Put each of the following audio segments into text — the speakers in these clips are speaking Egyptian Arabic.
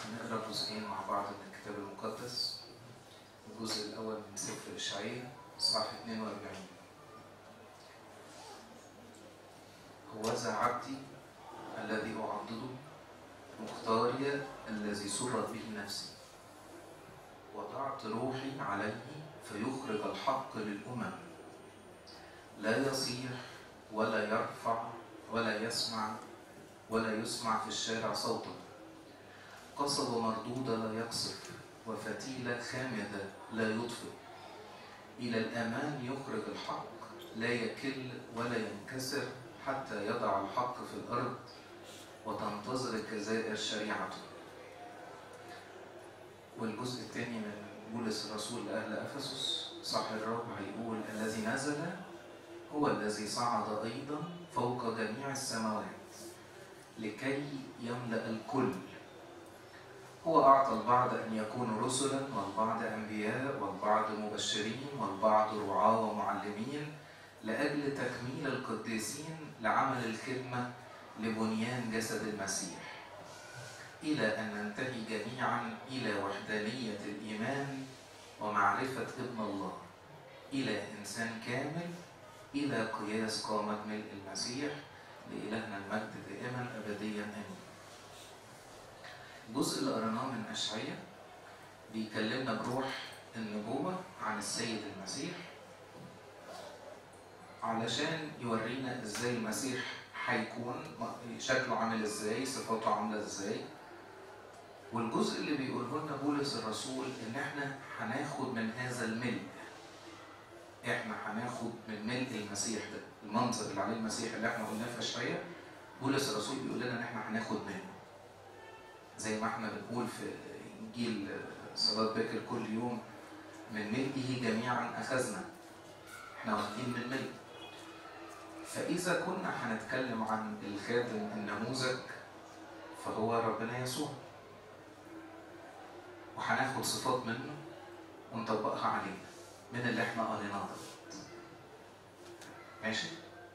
هنقرا جزئين مع بعض من الكتاب المقدس الجزء الأول من سفر إشعياء إصحاح 42 هوذا عبدي الذي أعضده مختاري الذي سرت به نفسي وضعت روحي عليه فيخرج الحق للأمم لا يصيح ولا يرفع ولا يسمع ولا يسمع في الشارع صوتا قصبة مردودة لا يقصف وفتيلة خامدة لا يطفئ إلى الأمان يخرج الحق لا يكل ولا ينكسر حتى يضع الحق في الأرض وتنتظر الجزائر شريعته والجزء الثاني من بولس الرسول لأهل أفسس صح الرب هيقول الذي نزل هو الذي صعد أيضا فوق جميع السماوات لكي يملأ الكل هو أعطى البعض أن يكونوا رسلا والبعض أنبياء والبعض مبشرين والبعض رعاة ومعلمين لأجل تكميل القديسين لعمل الخدمة لبنيان جسد المسيح إلى أن ننتهي جميعا إلى وحدانية الإيمان ومعرفة ابن الله إلى إنسان كامل إلى قياس قامة ملء المسيح لإلهنا المجد دائما أبديا آمين الجزء اللي قريناه من أشعية بيكلمنا بروح النبوة عن السيد المسيح علشان يورينا ازاي المسيح هيكون شكله عامل ازاي صفاته عامله ازاي والجزء اللي بيقوله لنا بولس الرسول ان احنا هناخد من هذا الملء احنا هناخد من ملء المسيح ده المنظر اللي عليه المسيح اللي احنا قلناه في اشعياء بولس الرسول بيقول لنا ان احنا هناخد منه زي ما احنا بنقول في انجيل صلاه باكر كل يوم من ملئه جميعا اخذنا احنا واخدين من ملء فاذا كنا هنتكلم عن الخادم النموذج فهو ربنا يسوع وهناخد صفات منه ونطبقها علينا من اللي احنا قريناه ده ماشي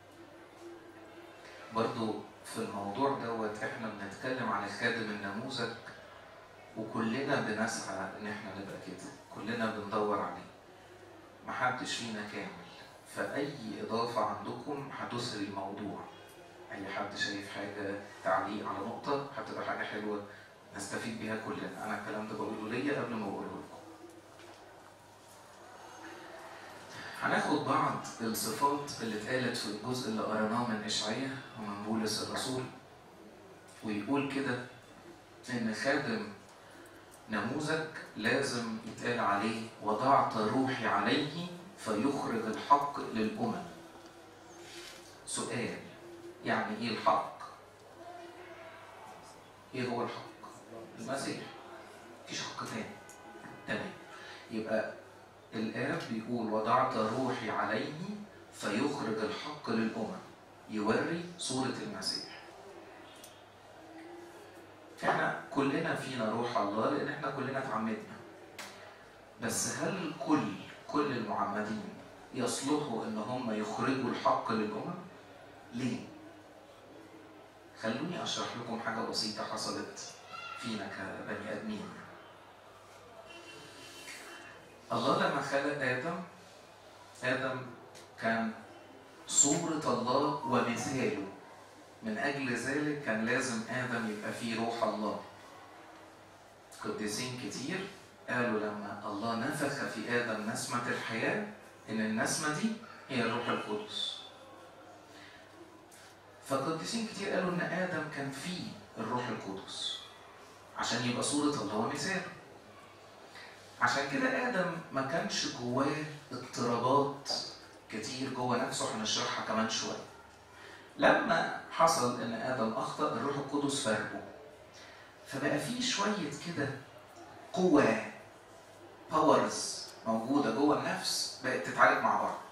برضو في الموضوع دوت احنا بنتكلم عن الخادم النموذج وكلنا بنسعى ان احنا نبقى كده كلنا بندور عليه محدش فينا كامل فأي إضافة عندكم هتسري الموضوع أي حد شايف حاجة تعليق على نقطة هتبقى حاجة حلوة نستفيد بيها كلنا أنا الكلام ده بقوله ليا قبل ما أقوله لكم هناخد بعض الصفات اللي اتقالت في الجزء اللي قريناه من إشعياء ومن بولس الرسول ويقول كده إن خادم نموذج لازم يتقال عليه وضعت روحي عليه فيخرج الحق للأمم سؤال يعني ايه الحق ايه هو الحق المسيح مفيش حق تاني تمام يبقى الآب بيقول وضعت روحي عليه فيخرج الحق للأمم يوري صورة المسيح احنا كلنا فينا روح الله لأن احنا كلنا اتعمدنا بس هل كل كل المعمدين يصلحوا ان هم يخرجوا الحق للامم ليه خلوني اشرح لكم حاجه بسيطه حصلت فينا كبني ادمين الله لما خلق ادم ادم كان صوره الله ومثاله من اجل ذلك كان لازم ادم يبقى فيه روح الله قديسين كتير قالوا لما الله نفخ في آدم نسمة الحياة إن النسمة دي هي الروح القدس. فقديسين كتير قالوا إن آدم كان فيه الروح القدس عشان يبقى صورة الله ومثاله. عشان كده آدم ما كانش جواه اضطرابات كتير جوه نفسه هنشرحها كمان شوية. لما حصل إن آدم أخطأ الروح القدس فرقه. فبقى فيه شوية كده قوة باورز موجودة جوه النفس بقت تتعالج مع بعض.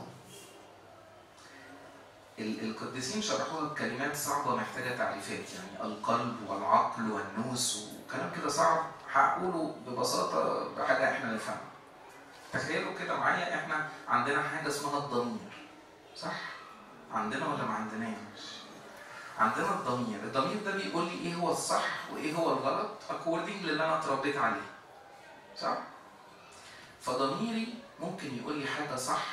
القديسين شرحوها بكلمات صعبة محتاجة تعريفات يعني القلب والعقل والنوس وكلام كده صعب هقوله ببساطة بحاجة احنا نفهمها. تخيلوا كده معايا احنا عندنا حاجة اسمها الضمير صح؟ عندنا ولا ما عندناش؟ عندنا الضمير الضمير ده بيقول لي ايه هو الصح وايه هو الغلط اكوردنج للي انا اتربيت عليه صح فضميري ممكن يقول لي حاجه صح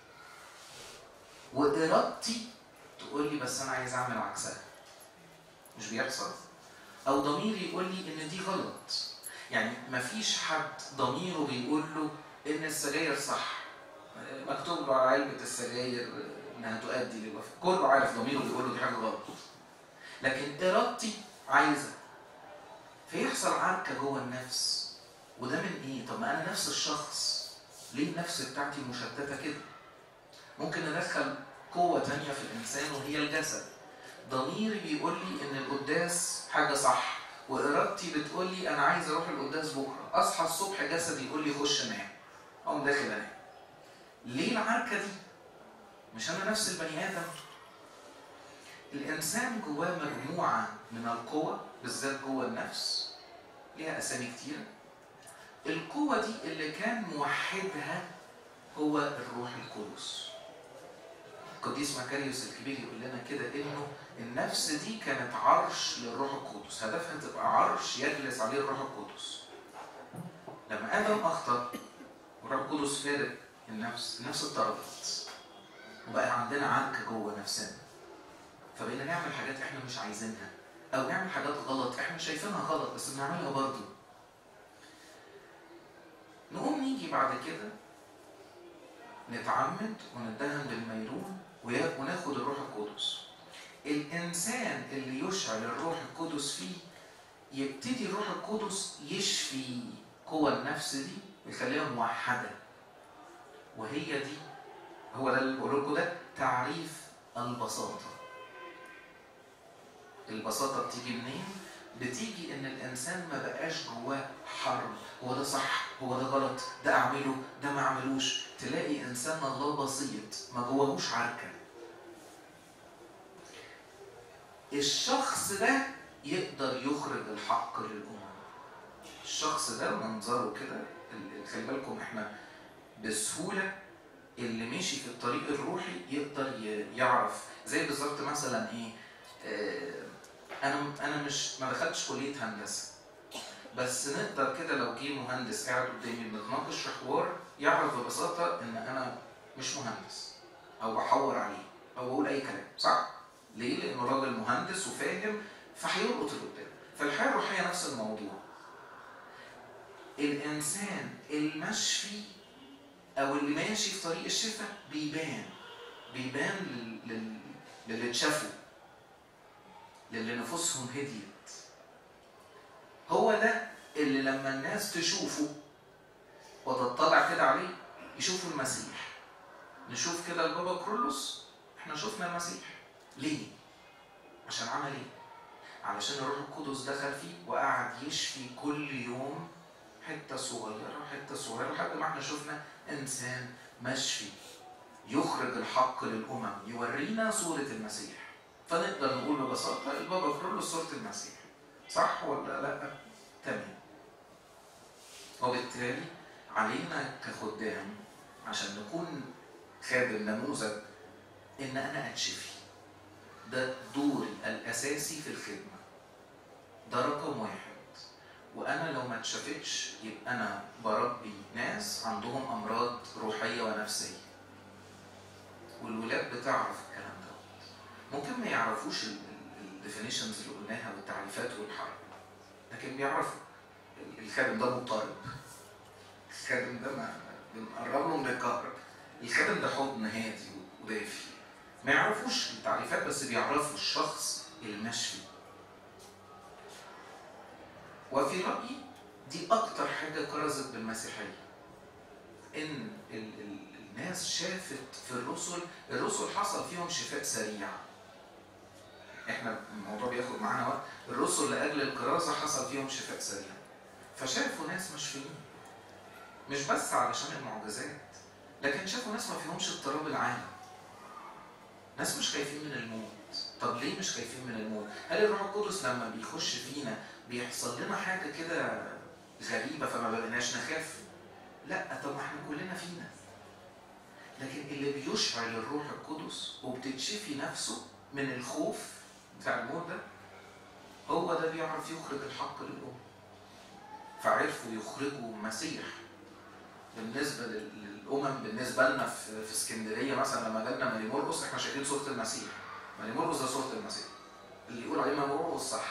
وارادتي تقول لي بس انا عايز اعمل عكسها مش بيحصل او ضميري يقول لي ان دي غلط يعني مفيش حد ضميره بيقول له ان السجاير صح مكتوب له على علبه السجاير انها تؤدي للوفاه كله عارف ضميره بيقول له دي حاجه غلط لكن ارادتي عايزه فيحصل عركه جوه النفس وده من ايه طب ما انا نفس الشخص ليه النفس بتاعتي مشتته كده ممكن ندخل قوه تانية في الانسان وهي الجسد ضميري بيقول لي ان القداس حاجه صح وارادتي بتقول لي انا عايز اروح القداس بكره اصحى الصبح جسدي يقول لي خش نام اقوم داخل انام ليه العركه دي مش انا نفس البني ادم الانسان جواه مجموعه من القوى بالذات جوه النفس ليها اسامي كتيره القوة دي اللي كان موحدها هو الروح القدس القديس مكاريوس الكبير يقول لنا كده انه النفس دي كانت عرش للروح القدس هدفها تبقى عرش يجلس عليه الروح القدس لما ادم اخطا والروح القدس فارق النفس النفس اتطردت وبقى عندنا عركه جوه نفسنا فبقينا نعمل حاجات احنا مش عايزينها او نعمل حاجات غلط احنا شايفينها غلط بس بنعملها برضه نقوم نيجي بعد كده نتعمد وندهن بالميرون وناخد الروح القدس الانسان اللي يشعل الروح القدس فيه يبتدي الروح القدس يشفي قوى النفس دي ويخليها موحده وهي دي هو ده اللي بقول لكم ده تعريف البساطه البساطه بتيجي منين بتيجي ان الانسان ما بقاش جواه حرب هو ده صح هو ده غلط ده اعمله ده ما اعملوش تلاقي انسان الله بسيط ما جواهوش عركه الشخص ده يقدر يخرج الحق للامم الشخص ده منظره كده خلي بالكم احنا بسهوله اللي ماشي في الطريق الروحي يقدر يعرف زي بالظبط مثلا ايه آه انا انا مش ما دخلتش كليه هندسه بس نقدر كده لو جه مهندس قاعد قدامي بنتناقش في حوار يعرف ببساطه ان انا مش مهندس او بحور عليه او بقول اي كلام صح؟ ليه؟ لانه راجل مهندس وفاهم فهيلقط اللي قدامه فالحياه الروحيه نفس الموضوع الانسان المشفي او اللي ماشي في طريق الشفاء بيبان بيبان لل... للي اتشافوا للي نفوسهم هديت هو ده اللي لما الناس تشوفه وتطلع كده عليه يشوفوا المسيح نشوف كده البابا كرولوس احنا شفنا المسيح ليه عشان عمل ايه علشان الروح القدس دخل فيه وقعد يشفي كل يوم حته صغيره حته صغيره لحد ما احنا شفنا انسان مشفي يخرج الحق للامم يورينا صوره المسيح فنقدر نقول ببساطه البابا كرولوس صوره المسيح صح ولا لا تمام وبالتالي علينا كخدام عشان نكون خادم نموذج ان انا اتشفي ده دوري الاساسي في الخدمه ده رقم واحد وانا لو ما اتشفتش يبقى انا بربي ناس عندهم امراض روحيه ونفسيه والولاد بتعرف الكلام ده ممكن ما يعرفوش الديفينيشنز اللي قلناها والتعريفات والحرب لكن بيعرفوا الخادم ده مضطرب الخادم ده ما بنقرب له من الكهرب الخادم ده حضن هادي ودافي ما يعرفوش التعريفات بس بيعرفوا الشخص المشفي وفي رأيي دي أكتر حاجة كرزت بالمسيحية إن ال ال الناس شافت في الرسل الرسل حصل فيهم شفاء سريع احنا الموضوع بياخد معانا وقت الرسل لاجل الكرازه حصل فيهم شفاء سريع فشافوا ناس مشفيين مش بس علشان المعجزات لكن شافوا ناس ما فيهمش اضطراب العالم ناس مش خايفين من الموت طب ليه مش خايفين من الموت هل الروح القدس لما بيخش فينا بيحصل لنا حاجه كده غريبه فما بقيناش نخاف لا طب ما احنا كلنا فينا لكن اللي بيشعل الروح القدس وبتتشفي نفسه من الخوف بتاع الموت ده هو ده بيعرف يخرج الحق للأمم فعرفوا يخرجوا مسيح بالنسبة للأمم بالنسبة لنا في, في اسكندرية مثلا لما جالنا ماري مرقس احنا شايفين صورة المسيح ماري مرقس ده صورة المسيح اللي يقول عليه ماري مرقس صح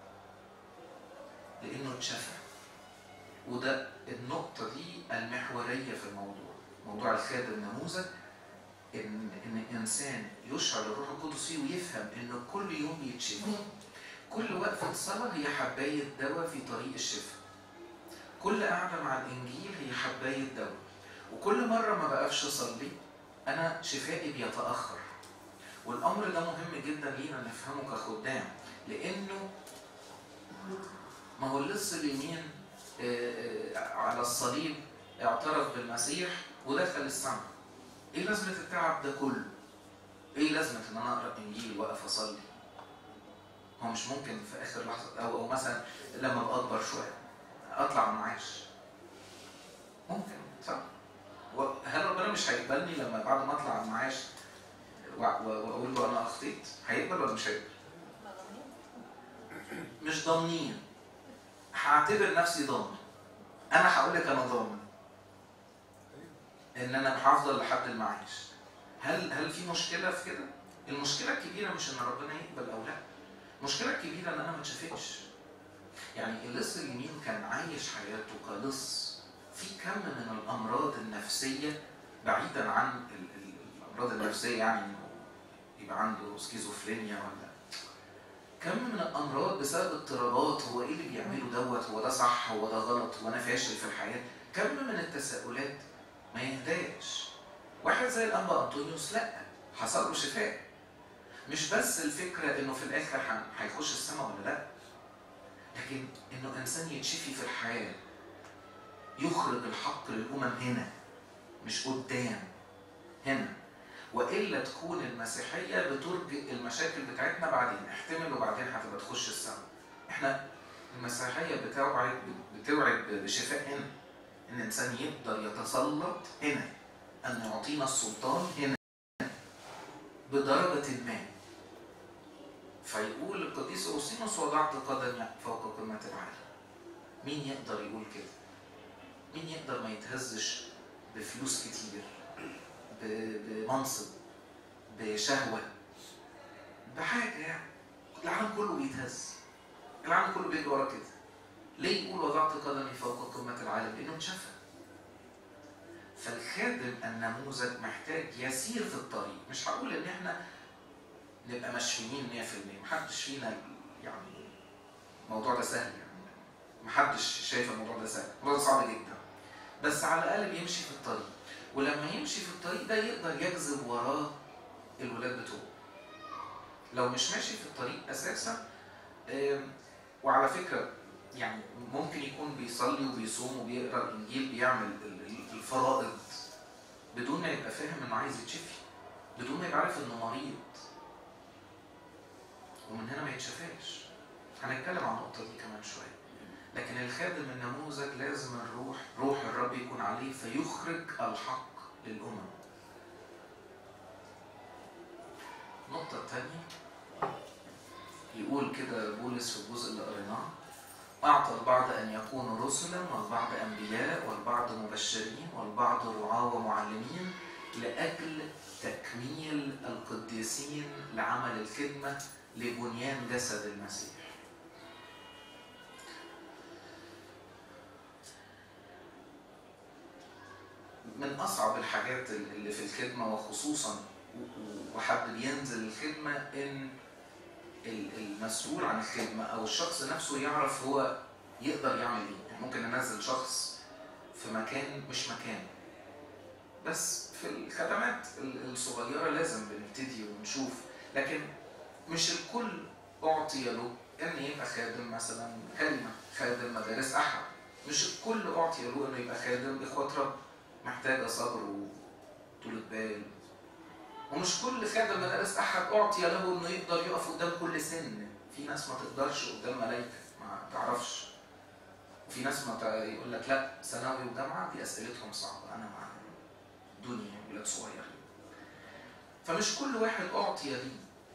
لأنه اتشفى وده النقطة دي المحورية في الموضوع موضوع الخادم نموذج إن إن إنسان يشعر الروح القدس فيه ويفهم إن كل يوم بيتشفى كل وقفة صلاة هي حباية دواء في طريق الشفاء كل قعدة مع الإنجيل هي حباية دواء وكل مرة ما بقفش أصلي أنا شفائي بيتأخر والأمر ده مهم جدا لينا نفهمه كخدام لأنه ما هو اللص اليمين على الصليب اعترف بالمسيح ودخل السماء ايه لازمة التعب ده كله؟ ايه لازمة ان انا اقرا انجيل واقف اصلي؟ هو مش ممكن في اخر لحظة او او مثلا لما ابقى اكبر شوية اطلع معاش ممكن صح؟ هل ربنا مش هيقبلني لما بعد ما اطلع المعاش واقول له انا اخطيت؟ هيقبل ولا مش هيقبل؟ مش ضامنين هعتبر نفسي ضامن انا هقول لك انا ضامن ان انا هفضل لحد المعاش هل هل في مشكله في كده المشكله الكبيره مش ان ربنا يقبل او لا المشكله الكبيره ان انا ما اتشفتش يعني اللص اليمين كان عايش حياته كلص في كم من الامراض النفسيه بعيدا عن الامراض النفسيه يعني انه يبقى عنده سكيزوفرينيا ولا كم من الامراض بسبب اضطرابات هو ايه اللي بيعمله دوت هو ده صح هو ده غلط هو انا فاشل في الحياه كم من التساؤلات ما يهداش واحد زي الانبا انطونيوس لا حصل له شفاء مش بس الفكره انه في الاخر هيخش السماء ولا لا لكن انه انسان يتشفي في الحياه يخرج الحق للامم هنا مش قدام هنا والا تكون المسيحيه بترجئ المشاكل بتاعتنا بعدين احتمل وبعدين هتبقى تخش السماء احنا المسيحيه بتوعد بتوعد بشفاء هنا ان الانسان يقدر يتسلط هنا ان يعطينا السلطان هنا بدرجه ما فيقول القديس اوسينوس وضعت قدمي فوق قمه العالم مين يقدر يقول كده مين يقدر ما يتهزش بفلوس كتير بمنصب بشهوة بحاجة يعني العالم كله بيتهز العالم كله بيجري ورا كده ليه يقول وضعت قدمي فوق قمة العالم؟ لأنه اتشفى فالخادم النموذج محتاج يسير في الطريق مش هقول ان احنا نبقى مشفيين 100% محدش فينا يعني الموضوع ده سهل يعني محدش شايف الموضوع ده سهل الموضوع ده صعب جدا بس على الاقل بيمشي في الطريق ولما يمشي في الطريق ده يقدر يجذب وراه الولاد بتوعه لو مش ماشي في الطريق اساسا وعلى فكره يعني ممكن يكون بيصلي وبيصوم وبيقرا الانجيل بيعمل الفرائض بدون ما يبقى فاهم انه عايز يتشفي بدون ما يبقى عارف انه مريض ومن هنا ما يتشفاش هنتكلم عن النقطه دي كمان شويه لكن الخادم النموذج لازم الروح روح الرب يكون عليه فيخرج الحق للأمم النقطة الثانية يقول كده بولس في الجزء اللي قريناه أعطى البعض أن يكونوا رسلا والبعض أنبياء والبعض مبشرين والبعض رعاة ومعلمين لأجل تكميل القديسين لعمل الخدمة لبنيان جسد المسيح من اصعب الحاجات اللي في الخدمه وخصوصا وحد بينزل الخدمه ان المسؤول عن الخدمه او الشخص نفسه يعرف هو يقدر يعمل ايه يعني ممكن ننزل شخص في مكان مش مكان بس في الخدمات الصغيره لازم بنبتدي ونشوف لكن مش الكل اعطي له ان يبقى خادم مثلا كلمه خادم مدارس احد مش الكل اعطي له انه يبقى خادم اخوات رب محتاجة صبر وطولة بال ومش كل خادم مدارس أحد أعطي له إنه يقدر يقف قدام كل سن في ناس ما تقدرش قدام ملايكة ما تعرفش وفي ناس ما يقول لك لا ثانوي وجامعة دي أسئلتهم صعبة أنا مع دنيا ولاد صغيرين فمش كل واحد أعطي ليه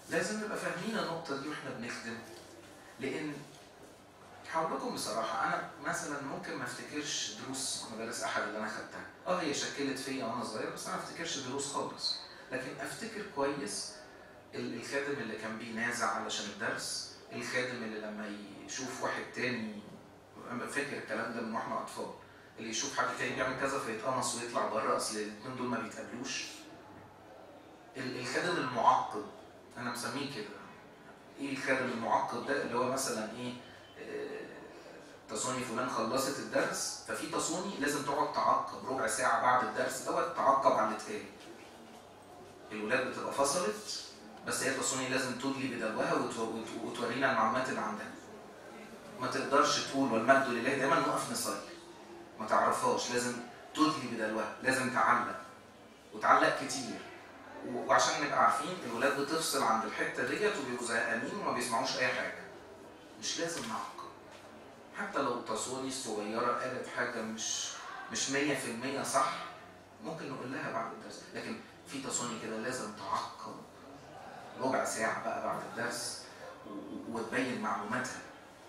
لازم نبقى فاهمين النقطة دي واحنا بنخدم لأن هقول لكم بصراحة أنا مثلا ممكن ما افتكرش دروس مدارس أحد اللي أنا خدتها، أه هي شكلت فيا وأنا صغير بس أنا ما افتكرش دروس خالص، لكن أفتكر كويس ال- الخادم اللي كان بينازع علشان الدرس، الخادم اللي لما يشوف واحد تاني أنا فاكر الكلام ده من واحنا أطفال، اللي يشوف حد تاني بيعمل كذا فيتقمص ويطلع بره أصل الاتنين دول ما بيتقابلوش. ال- الخادم المعقد أنا مسميه كده. إيه الخادم المعقد ده اللي هو مثلا إيه آه، تصوني فلان خلصت الدرس ففي تصوني لازم تقعد تعقب ربع ساعة بعد الدرس دوت تعقب على اللي اتقال. الولاد بتبقى فصلت بس هي تصوني لازم تدلي بدلوها وت- وت- وتورينا المعلومات اللي عندها. ما تقدرش تقول والمجد لله دايما نقف نصلي. ما تعرفهاش لازم تدلي بدلوها لازم تعلق وتعلق كتير و- وعشان نبقى عارفين الولاد بتفصل عند الحته ديت وبيبقوا زهقانين وما بيسمعوش اي حاجه مش لازم نعقب حتى لو تصوني الصغيره قالت حاجه مش مش 100% صح ممكن نقول لها بعد الدرس لكن في تصوني كده لازم تعقب ربع ساعه بقى بعد الدرس و- و- وتبين معلوماتها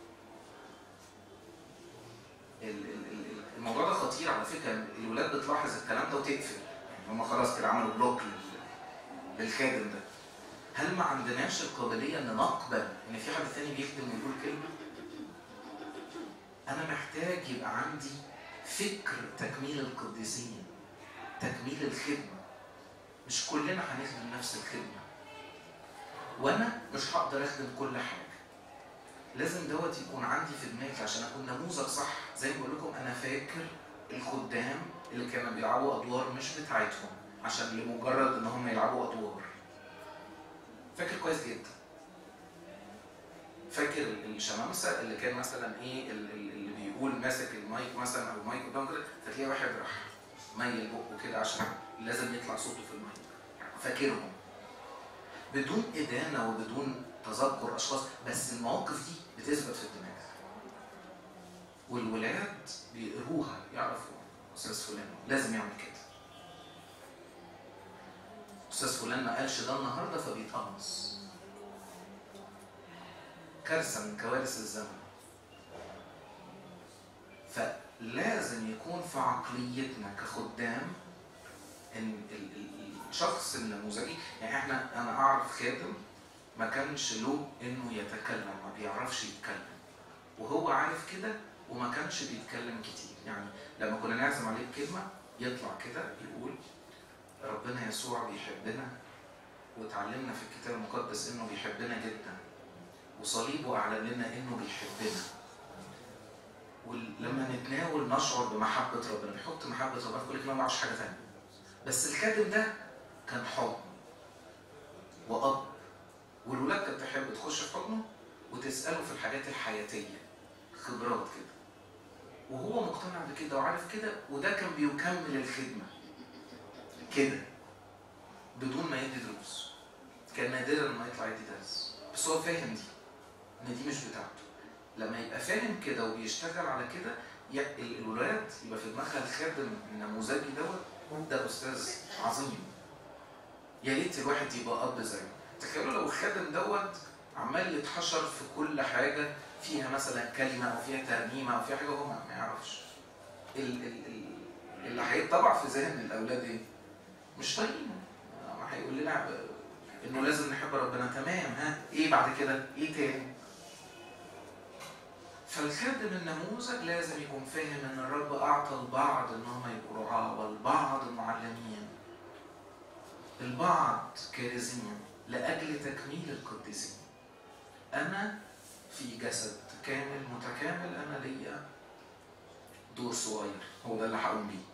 ال- ال- ال- الموضوع ده خطير على فكره الولاد بتلاحظ الكلام ده وتقفل يعني هم خلاص كده عملوا بلوك لل- للخادم ده هل ما عندناش القابليه ان نقبل ان في حد تاني بيخدم ويقول كلمه انا محتاج يبقى عندي فكر تكميل القديسين تكميل الخدمه مش كلنا هنخدم نفس الخدمه وانا مش هقدر اخدم كل حاجه لازم دوت يكون عندي في دماغي عشان اكون نموذج صح زي ما بقول لكم انا فاكر الخدام اللي كانوا بيلعبوا ادوار مش بتاعتهم عشان لمجرد ان هم يلعبوا ادوار فاكر كويس جدا فاكر الشمامسه اللي كان مثلا ايه ال- ال- اللي بيقول ماسك المايك مثلا او المايك قدام كده فتلاقي واحد راح ميل بقه كده عشان لازم يطلع صوته في المايك فاكرهم بدون ادانه وبدون تذكر اشخاص بس المواقف دي بتثبت في الدماغ والولاد بيقروها يعرفوا استاذ فلان لازم يعمل كده استاذ فلان ما قالش ده النهارده فبيتقمص كارثه من كوارث الزمن فلازم يكون في عقليتنا كخدام ان ال- ال- الشخص النموذجي يعني احنا انا اعرف خادم ما كانش له انه يتكلم ما بيعرفش يتكلم وهو عارف كده وما كانش بيتكلم كتير يعني لما كنا نعزم عليه بكلمه يطلع كده يقول ربنا يسوع بيحبنا وتعلمنا في الكتاب المقدس انه بيحبنا جدا وصليبه اعلن لنا انه بيحبنا ولما نتناول نشعر بمحبه ربنا بيحط محبه ربنا في كل كلمه ما معرفش حاجه ثانيه بس الكاتب ده كان حضن واب والولاد كانت تحب تخش في حضنه وتساله في الحاجات الحياتيه خبرات كده وهو مقتنع بكده وعارف كده وده كان بيكمل الخدمه كده بدون ما يدي دروس كان نادرا ما يطلع يدي درس بس هو فاهم دي ان دي مش بتاعته لما يبقى فاهم كده وبيشتغل على كده ي- ال- الولاد يبقى في دماغها الخادم النموذجي دوت ده استاذ عظيم يا ريت الواحد يبقى اب زيه تخيلوا لو الخادم دوت عمال يتحشر في كل حاجه فيها مثلا كلمه او فيها ترنيمه او فيها حاجه هو ما ما يعرفش ال- ال- ال- اللي هيتطبع في ذهن الاولاد ايه؟ مش طايقينه ما هيقول لنا انه لازم نحب ربنا تمام ها ايه بعد كده؟ ايه تاني؟ فالخادم النموذج لازم يكون فاهم ان الرب اعطى البعض ان هم يبقوا رعاة والبعض معلمين البعض كارزين لاجل تكميل القديسين انا في جسد كامل متكامل انا ليا دور صغير هو ده اللي هقوم بيه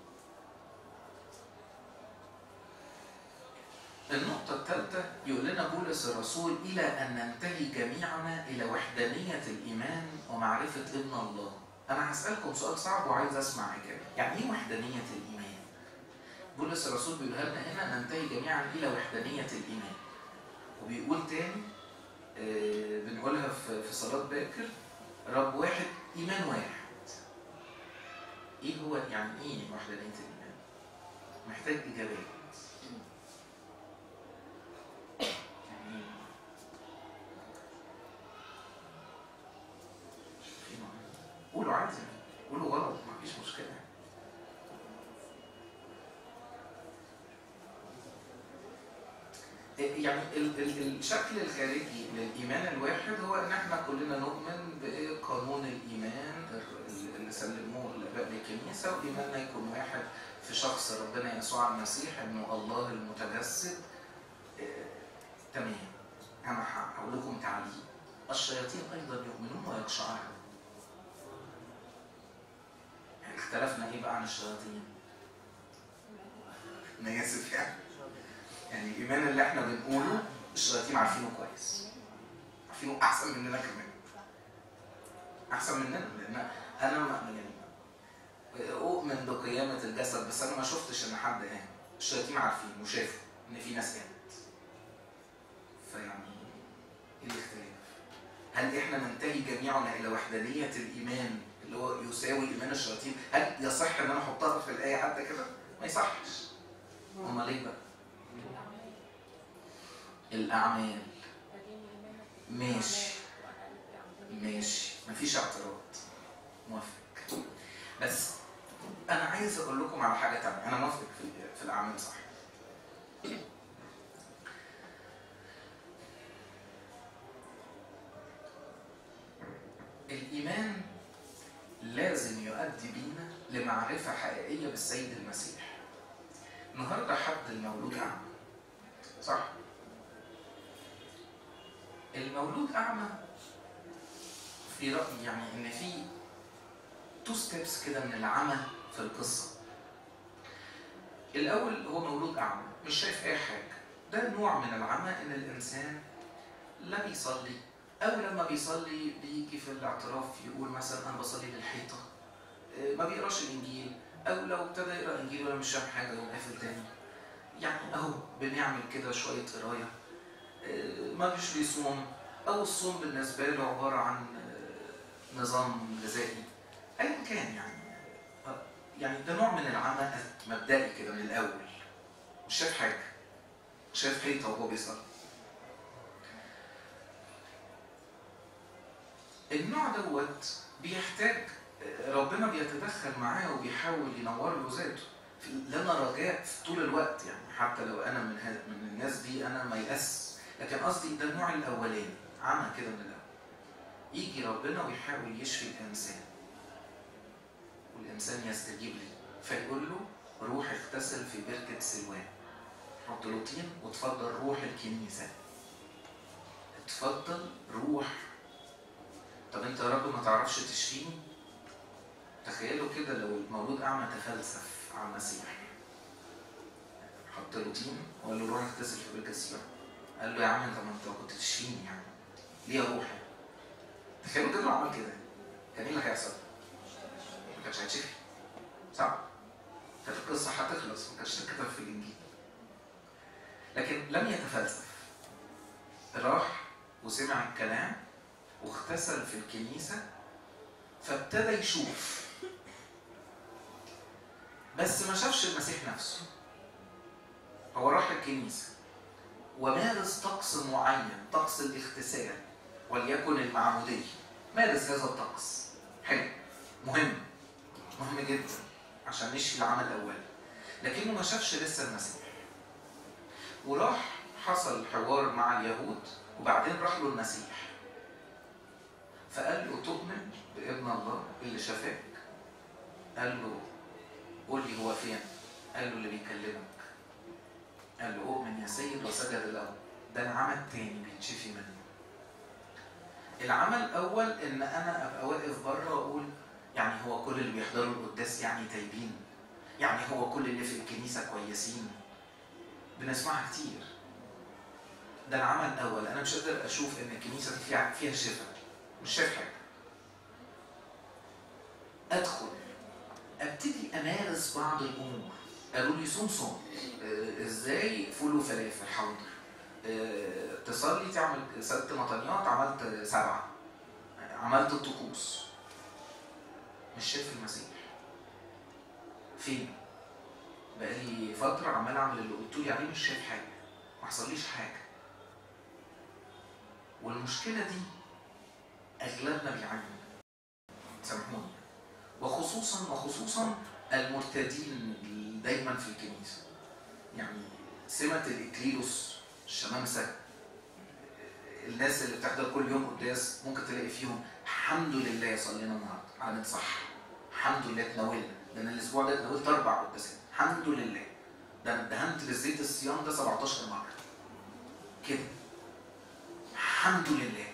النقطة الثالثة يقول لنا بولس الرسول إلى أن ننتهي جميعنا إلى وحدانية الإيمان ومعرفة ابن الله. أنا هسألكم سؤال صعب وعايز أسمع إجابة. يعني إيه وحدانية الإيمان؟ بولس الرسول بيقولها لنا هنا ننتهي جميعا إلى وحدانية الإيمان. وبيقول تاني آه، بنقولها في في صلاة باكر رب واحد إيمان واحد. إيه هو يعني إيه وحدانية الإيمان؟ محتاج إجابات. يعني قولوا عادي قولوا غلط مفيش مشكله يعني ال- ال- الشكل الخارجي للايمان الواحد هو ان احنا كلنا نؤمن بقانون الايمان ال- اللي سلموه الاباء للكنيسه وايماننا يكون واحد في شخص ربنا يسوع المسيح انه الله المتجسد آه، تمام انا ه- هقول لكم تعليق الشياطين ايضا يؤمنون ويخشعون يعني اختلفنا ايه بقى عن الشياطين؟ انا اسف يعني يعني الايمان اللي احنا بنقوله الشياطين عارفينه كويس عارفينه احسن مننا كمان احسن مننا لان انا ما يعني اؤمن بقيامه الجسد بس انا ما شفتش ان حد قام الشياطين عارفين وشافوا ان في ناس قامت فيعني ايه الاختلاف؟ هل احنا ننتهي جميعنا الى وحدانيه الايمان اللي هو يساوي ايمان الشياطين؟ هل يصح ان انا احطها في الايه حتى كده؟ ما يصحش. امال ليه بقى؟ الاعمال ماشي ماشي مفيش اعتراض موافق بس انا عايز اقول لكم على حاجه تانية انا موافق في في الاعمال صح الايمان لازم يؤدي بينا لمعرفه حقيقيه بالسيد المسيح النهارده حد المولود اعمى صح المولود اعمى في رايي يعني ان في تو ستيبس كده من العمى في القصه الاول هو مولود اعمى مش شايف اي حاجه ده نوع من العمى ان الانسان لا بيصلي او لما بيصلي بيجي في الاعتراف يقول مثلا انا بصلي للحيطه آه، ما بيقراش الانجيل او لو ابتدى يقرا انجيل ولا مش فاهم حاجه يقوم قافل تاني يعني اهو بنعمل كده شويه قرايه آه، ما مش بيصوم او الصوم بالنسبه له عباره عن آه، نظام غذائي ايا كان يعني آه، يعني ده نوع من العمى مبدئي كده من الاول مش شايف حاجه مش شايف حيطه وهو بيصلي النوع دوت بيحتاج ربنا بيتدخل معاه وبيحاول ينور له ذاته لنا رجاء في طول الوقت يعني حتى لو انا من هذا من الناس دي انا ميأس لكن قصدي ده النوع الاولاني عمل كده من الاول يجي ربنا ويحاول يشفي الانسان والانسان يستجيب لي فيقول له روح اغتسل في بركه سلوان حط له طين وتفضل روح الكنيسه اتفضل روح طب انت يا رب ما تعرفش تشفيني تخيلوا كده لو المولود اعمى تفلسف على المسيح حط له طين وقال له روح اغتسل في بركه سلوان قال له يا عم انت ما انت كنت تشفيني يعني ليه اروح تخيلوا كده لو عمل كده كان ايه اللي هيحصل؟ ما كانش هيتشفي صح؟ كانت القصه هتخلص ما كانتش تتكتب في الانجيل لكن لم يتفلسف راح وسمع الكلام واغتسل في الكنيسة فابتدى يشوف بس ما شافش المسيح نفسه هو راح الكنيسة ومارس طقس معين طقس الاغتسال وليكن المعمودية مارس هذا الطقس حلو مهم مهم جدا عشان نشفي العمل الأولي لكنه ما شافش لسه المسيح وراح حصل حوار مع اليهود وبعدين راح له المسيح فقال له تؤمن بابن الله اللي شافاك قال له قول لي هو فين قال له اللي بيكلمك قال له اؤمن يا سيد وسجد له ده العمل التاني بيتشفي منه العمل الاول ان انا ابقى واقف بره واقول يعني هو كل اللي بيحضروا القداس يعني تايبين يعني هو كل اللي في الكنيسه كويسين بنسمعها كتير ده العمل الاول انا مش قادر اشوف ان الكنيسه دي فيها فيها شفاء مش شايف حاجه ادخل ابتدي امارس بعض الامور قالوا لي صوم صوم آه، ازاي فول وفلافل حاضر آه، تصلي تعمل ست مطنيات عملت سبعه آه، عملت الطقوس مش شايف المسيح فين بقالي فتره عمال اعمل اللي قلت لي عليه مش شايف حاجه ما حصليش حاجه والمشكله دي اغلبنا بيعاني سامحوني وخصوصا وخصوصا المرتدين دايما في الكنيسه يعني سمه الاكليروس الشمامسه الناس اللي بتحضر كل يوم قداس ممكن تلاقي فيهم الحمد لله صلينا النهارده عملت صح الحمد لله تناولنا ده انا الاسبوع ده تناولت اربع قداسات الحمد لله ده انا اتدهنت بالزيت الصيام ده 17 مره كده الحمد لله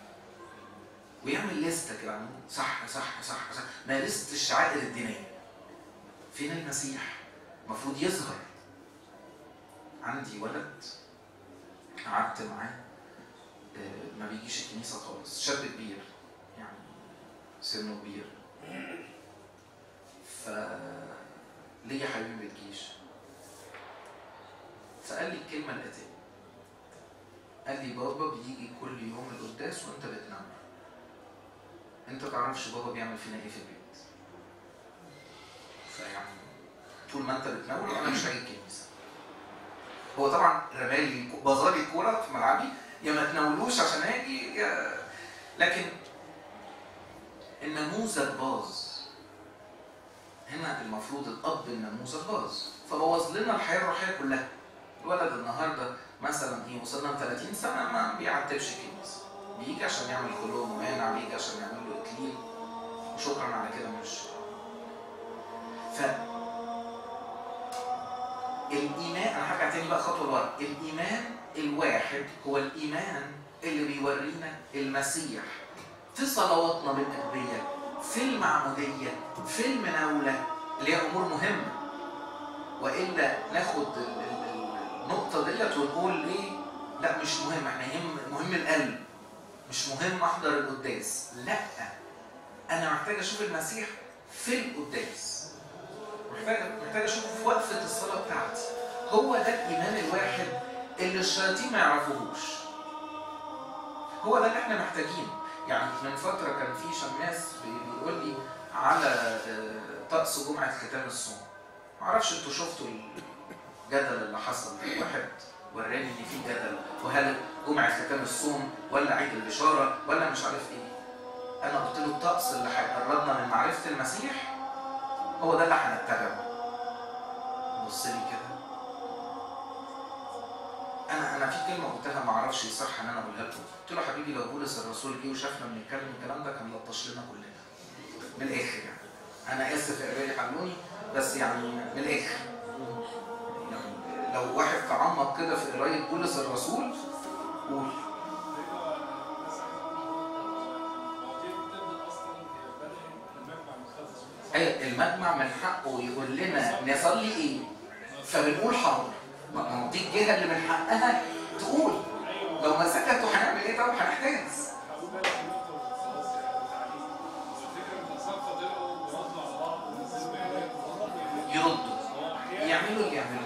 ويعمل لستة كده صح صح صح صح ما لستة الشعائر الدينية فين المسيح المفروض يظهر عندي ولد قعدت معاه آه، ما بيجيش الكنيسة خالص شاب كبير يعني سنه كبير ف ليه يا حبيبي ما بتجيش؟ فقال لي الكلمة الآتية قال لي بابا بيجي كل يوم القداس وانت بتنام انت تعرفش بابا بيعمل فينا ايه في البيت فيعني طول ما انت بتناول انا مش هاجي الكنيسه هو طبعا رمالي بظالي الكوره في ملعبي يا ما تناولوش عشان اجي يا لكن النموذج باظ هنا المفروض الاب النموذج باظ فبوظ لنا الحياه الروحيه كلها الولد النهارده مثلا ايه وصلنا ل 30 سنه ما بيعتبش الكنيسه بيجي عشان يعمل كلهم مانع بيجي عشان يعمل له اكليل وشكرا على كده مش ف الايمان انا هرجع تاني بقى خطوه لورا الايمان الواحد هو الايمان اللي بيورينا المسيح في صلواتنا بالأدبية في المعمودية في المناولة اللي هي أمور مهمة وإلا ناخد ال- ال- النقطة ديت ونقول ليه لا مش مهم احنا يهم مهم القلب مش مهم احضر القداس لا انا محتاج اشوف المسيح في القداس محتاج محتاج اشوفه في وقفه الصلاه بتاعتي هو ده الايمان الواحد اللي الشياطين ما يعرفوهوش هو ده اللي احنا محتاجينه يعني من فتره كان في شماس بي- بيقول لي على آه، طقس جمعه ختام الصوم معرفش انتوا شفتوا الجدل اللي حصل ده. واحد وراني ان في جدل وهل جمعه ختام الصوم ولا عيد البشاره ولا مش عارف ايه انا قلت له الطقس اللي هيقربنا من معرفه المسيح هو ده اللي هنتبعه بص لي كده انا انا في كلمه قلتها ما اعرفش يصح ان انا اقولها له قلت له حبيبي لو بولس الرسول جه وشافنا بنتكلم الكلام ده كان لطش لنا كلنا من الاخر يعني انا اسف يا قبالي حلوني بس يعني من الاخر يعني لو واحد تعمق كده في قرايه بولس الرسول قول ايوه المجمع من حقه يقول لنا نصلي ايه فبنقول حاضر ما هو دي الجهه اللي من حقها تقول لو ما سكتوا هنعمل ايه طب هنحتاج يردوا يعملوا اللي يعملوه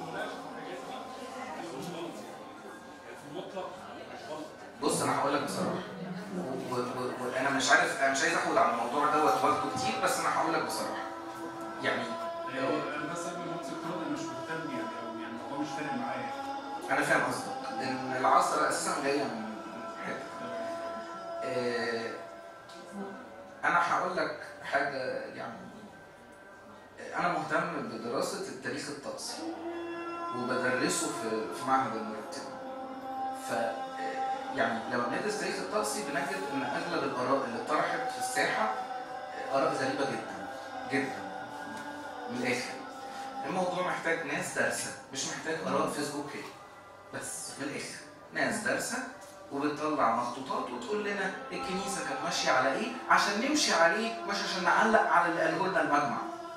بص انا هقول لك بصراحه و- و- وانا مش عارف انا مش عايز اخد على الموضوع دوت وقته كتير بس انا هقول لك بصراحه يعني انا بس قبل ما امسك الكوره انا مش مهتم يعني او يعني هو مش فارق معايا انا فاهم قصدك ان العصر اساسا جايه من حته آه، انا هقول لك حاجه يعني انا مهتم بدراسه التاريخ الطقسي وبدرسه في في معهد المرتب ف يعني لما بندرس التاريخ الطقسي بنجد ان اغلب الاراء اللي اتطرحت في الساحه اراء غريبه جدا جدا من الاخر الموضوع محتاج ناس دارسه مش محتاج اراء فيسبوكيه بس من الاخر ناس دارسه وبتطلع مخطوطات وتقول لنا الكنيسه كانت ماشيه على ايه عشان نمشي عليه مش عشان نعلق على اللي قاله لنا المجمع.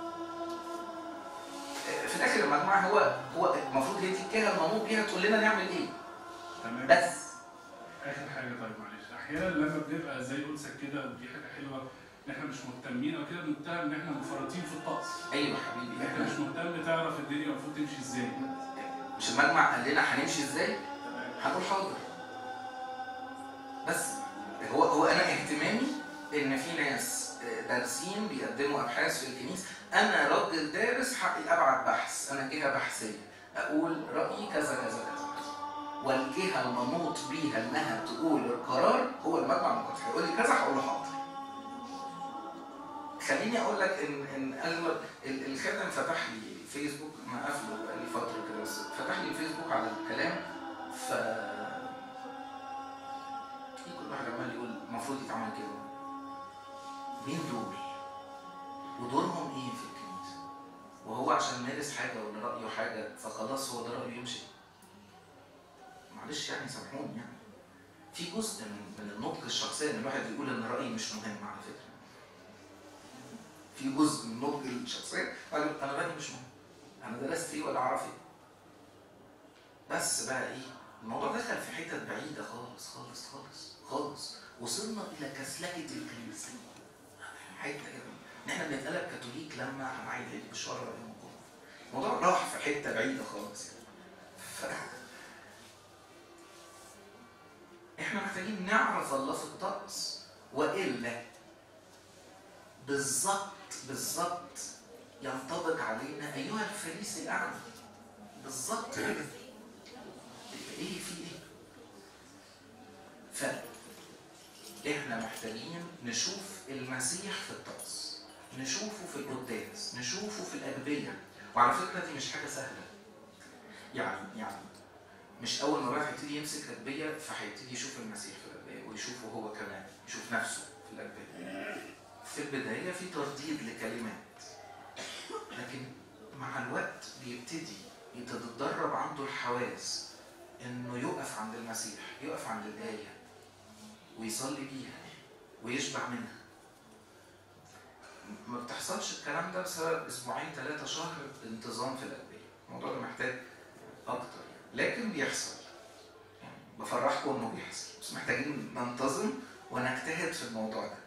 في الاخر المجمع هو هو المفروض هي دي الجهه المنوط بيها تقول لنا نعمل ايه تمام بس اخر حاجه طيب معلش احيانا لما بنبقى زي قدسك كده ودي حاجه حلوه ان احنا مش مهتمين او كده بنتهم ان احنا مفرطين في الطقس ايوه حبيبي انت مش احنا مهتم تعرف الدنيا المفروض تمشي ازاي مش المجمع قال لنا هنمشي ازاي؟ تمام هنقول حاضر بس هو هو انا اهتمامي ان في ناس دارسين بيقدموا ابحاث في الكنيسه انا راجل دارس حقي ابعت بحث انا جهه بحثيه اقول رايي كذا كذا كذا والجهه المنوط بيها انها تقول القرار هو المجمع المقدس هيقول لي كذا هقول له حاضر خليني اقول لك ان ان اغلب ال- الخادم فتح لي فيسبوك ما قافله بقالي فتره كده بس فتح لي فيسبوك على الكلام ف في كل واحد عمال يقول المفروض يتعمل كده مين دول؟ ودورهم ايه في الكنيسه؟ وهو عشان مارس حاجه ولا رايه حاجه فخلاص هو ده رايه يمشي معلش يعني سامحوني يعني في جزء من من النضج الشخصي ان الواحد يقول ان رايي مش مهم على فكره في جزء من النضج الشخصي انا أنا رايي مش مهم انا درست ايه ولا اعرف ايه بس بقى ايه الموضوع دخل في حتت بعيده خالص خالص خالص خالص وصلنا الى كسلكه الكنيسه حته كده ان احنا بنتقلب كاثوليك لما هنعيد عيد بشاره يوم الجمعه الموضوع راح في حته بعيده خالص يعني ف... احنا محتاجين نعرف الله في الطقس والا بالظبط بالظبط ينطبق علينا ايها الفريسي الاعمى بالظبط كده ايه في ايه ف احنا محتاجين نشوف المسيح في الطقس نشوفه في القداس نشوفه في الاجبيه وعلى فكره دي مش حاجه سهله يعني يعني مش اول ما الواحد هيبتدي يمسك اجبيه فهيبتدي يشوف المسيح في الاجبيه ويشوفه هو كمان يشوف نفسه في الاجبيه في البدايه في ترديد لكلمات لكن مع الوقت بيبتدي يتدرب عنده الحواس انه يقف عند المسيح يقف عند الايه ويصلي بيها ويشبع منها ما بتحصلش الكلام ده بسبب اسبوعين ثلاثة شهر انتظام في الأدوية الموضوع ده محتاج أكتر يعني. لكن بيحصل يعني بفرحكم إنه بيحصل بس محتاجين ننتظم ونجتهد في الموضوع ده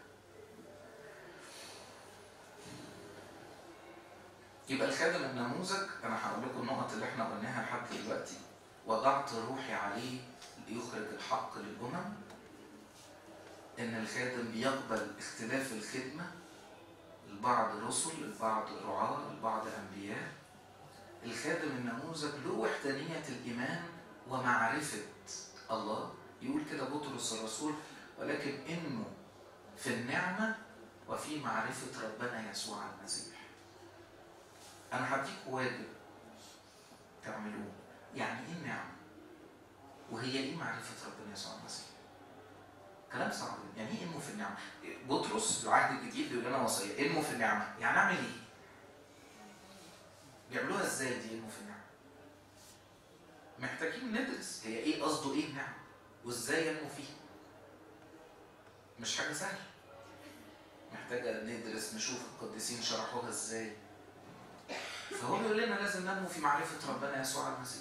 يبقى الخادم النموذج أنا هقول لكم النقط اللي احنا قلناها لحد دلوقتي وضعت روحي عليه ليخرج الحق للأمم إن الخادم بيقبل اختلاف الخدمة البعض رسل البعض رعاة البعض أنبياء الخادم النموذج له وحدانية الإيمان ومعرفة الله يقول كده بطرس الرسول ولكن إنه في النعمة وفي معرفة ربنا يسوع المسيح أنا هديكوا واجب تعملوه يعني إيه النعمة؟ وهي إيه معرفة ربنا يسوع المسيح؟ كلام صعب يعني ايه انمو في النعمه؟ بطرس العهد الجديد بيقول لنا وصيه انمو في النعمه يعني اعمل ايه؟ بيعملوها ازاي دي انمو في النعمه؟ محتاجين ندرس هي ايه قصده ايه النعمه؟ وازاي ينمو فيها؟ مش حاجه سهله محتاجه ندرس نشوف القديسين شرحوها ازاي فهو بيقول لنا لازم ننمو في معرفه ربنا يسوع المسيح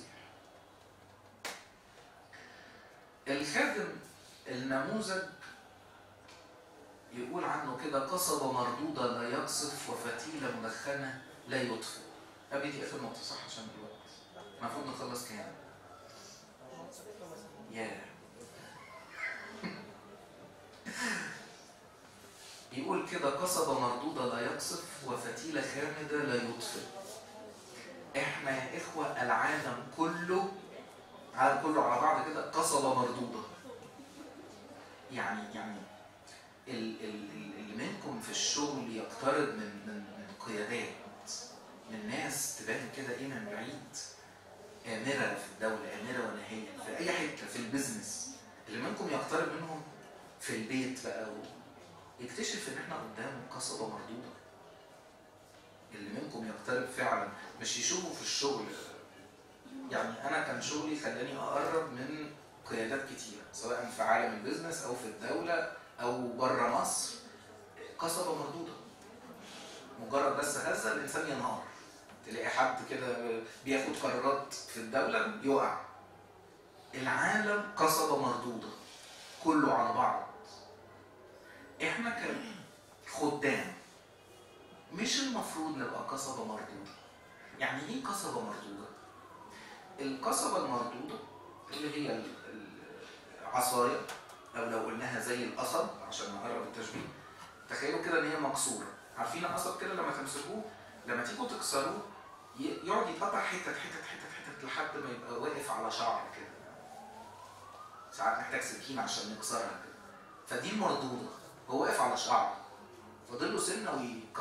الخادم النموذج يقول عنه كده قصبة مردودة لا يقصف وفتيلة مدخنة لا يطفئ أبي دي آخر نقطة صح عشان الوقت المفروض نخلص كام؟ يا يقول كده قصبة مردودة لا يقصف وفتيلة خامدة لا يطفئ احنا يا إخوة العالم كله العالم كله على بعض كده قصبة مردودة يعني يعني ال- ال- ال- اللي منكم في الشغل يقترب من من من قيادات من ناس تبان كده ايه من بعيد آمرة في الدولة آمرة ونهية في أي حتة في البيزنس اللي منكم يقترب منهم في البيت بقى و... يكتشف إن إحنا قدام قصبة مردودة اللي منكم يقترب فعلا مش يشوفوا في الشغل يعني أنا كان شغلي خلاني أقرب من قيادات كتيرة سواء في عالم البيزنس أو في الدولة أو بره مصر قصبة مردودة مجرد بس هذا الإنسان ينهار تلاقي حد كده بياخد قرارات في الدولة يقع العالم قصبة مردودة كله على بعض احنا كخدام مش المفروض نبقى قصبة مردودة يعني ايه قصبة مردودة؟ القصبة المردودة اللي هي ال- العصاية أو لو قلناها زي القصب عشان نقرب التشبيه تخيلوا كده إن هي مكسورة عارفين القصب كده لما تمسكوه لما تيجوا تكسروه ي- يقعد يتقطع حتت حتت حتت حتت لحد ما يبقى واقف على شعر كده ساعات محتاج سكين عشان نكسرها كده فدي المردودة هو واقف على شعر فاضل له سنة وي-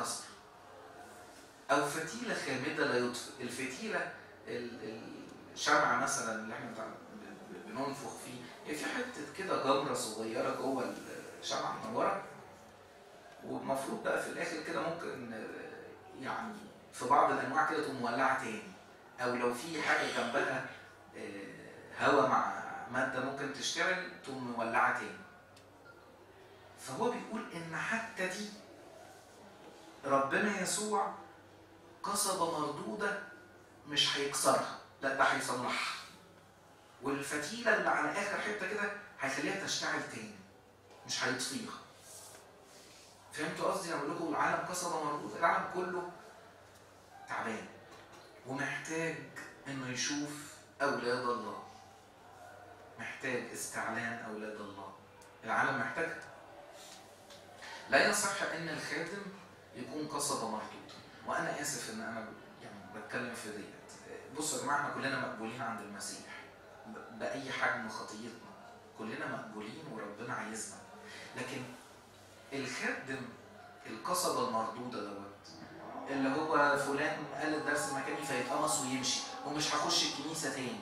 او فتيله خامده لا يطفئ الفتيله ال- الشمعة مثلا اللي احنا بتاع- ب- بننفخ فيه هي في حته كده جمره صغيره جوه الشمعه منوره والمفروض بقى في الاخر كده ممكن آه، يعني في بعض الانواع كده تقوم مولعه تاني او لو في حاجه جنبها هواء مع ماده ممكن تشتغل تقوم مولعه تاني فهو بيقول ان حتى دي ربنا يسوع قصبة مردودة مش هيكسرها لا ده هيصلحها والفتيلة اللي على آخر حتة كده هيخليها تشتعل تاني مش هيطفيها فهمتوا قصدي لما بقول لكم العالم قصبة مردودة العالم كله تعبان ومحتاج انه يشوف اولاد الله محتاج استعلان اولاد الله العالم محتاجها لا يصح ان الخادم يكون قصبة مردودة وانا اسف ان انا يعني بتكلم في ديت بصوا يا جماعه احنا كلنا مقبولين عند المسيح ب- باي حجم خطيتنا كلنا مقبولين وربنا عايزنا لكن الخادم القصبة المردودة دوت اللي هو فلان قال الدرس مكاني فيتقمص ويمشي ومش هخش الكنيسة تاني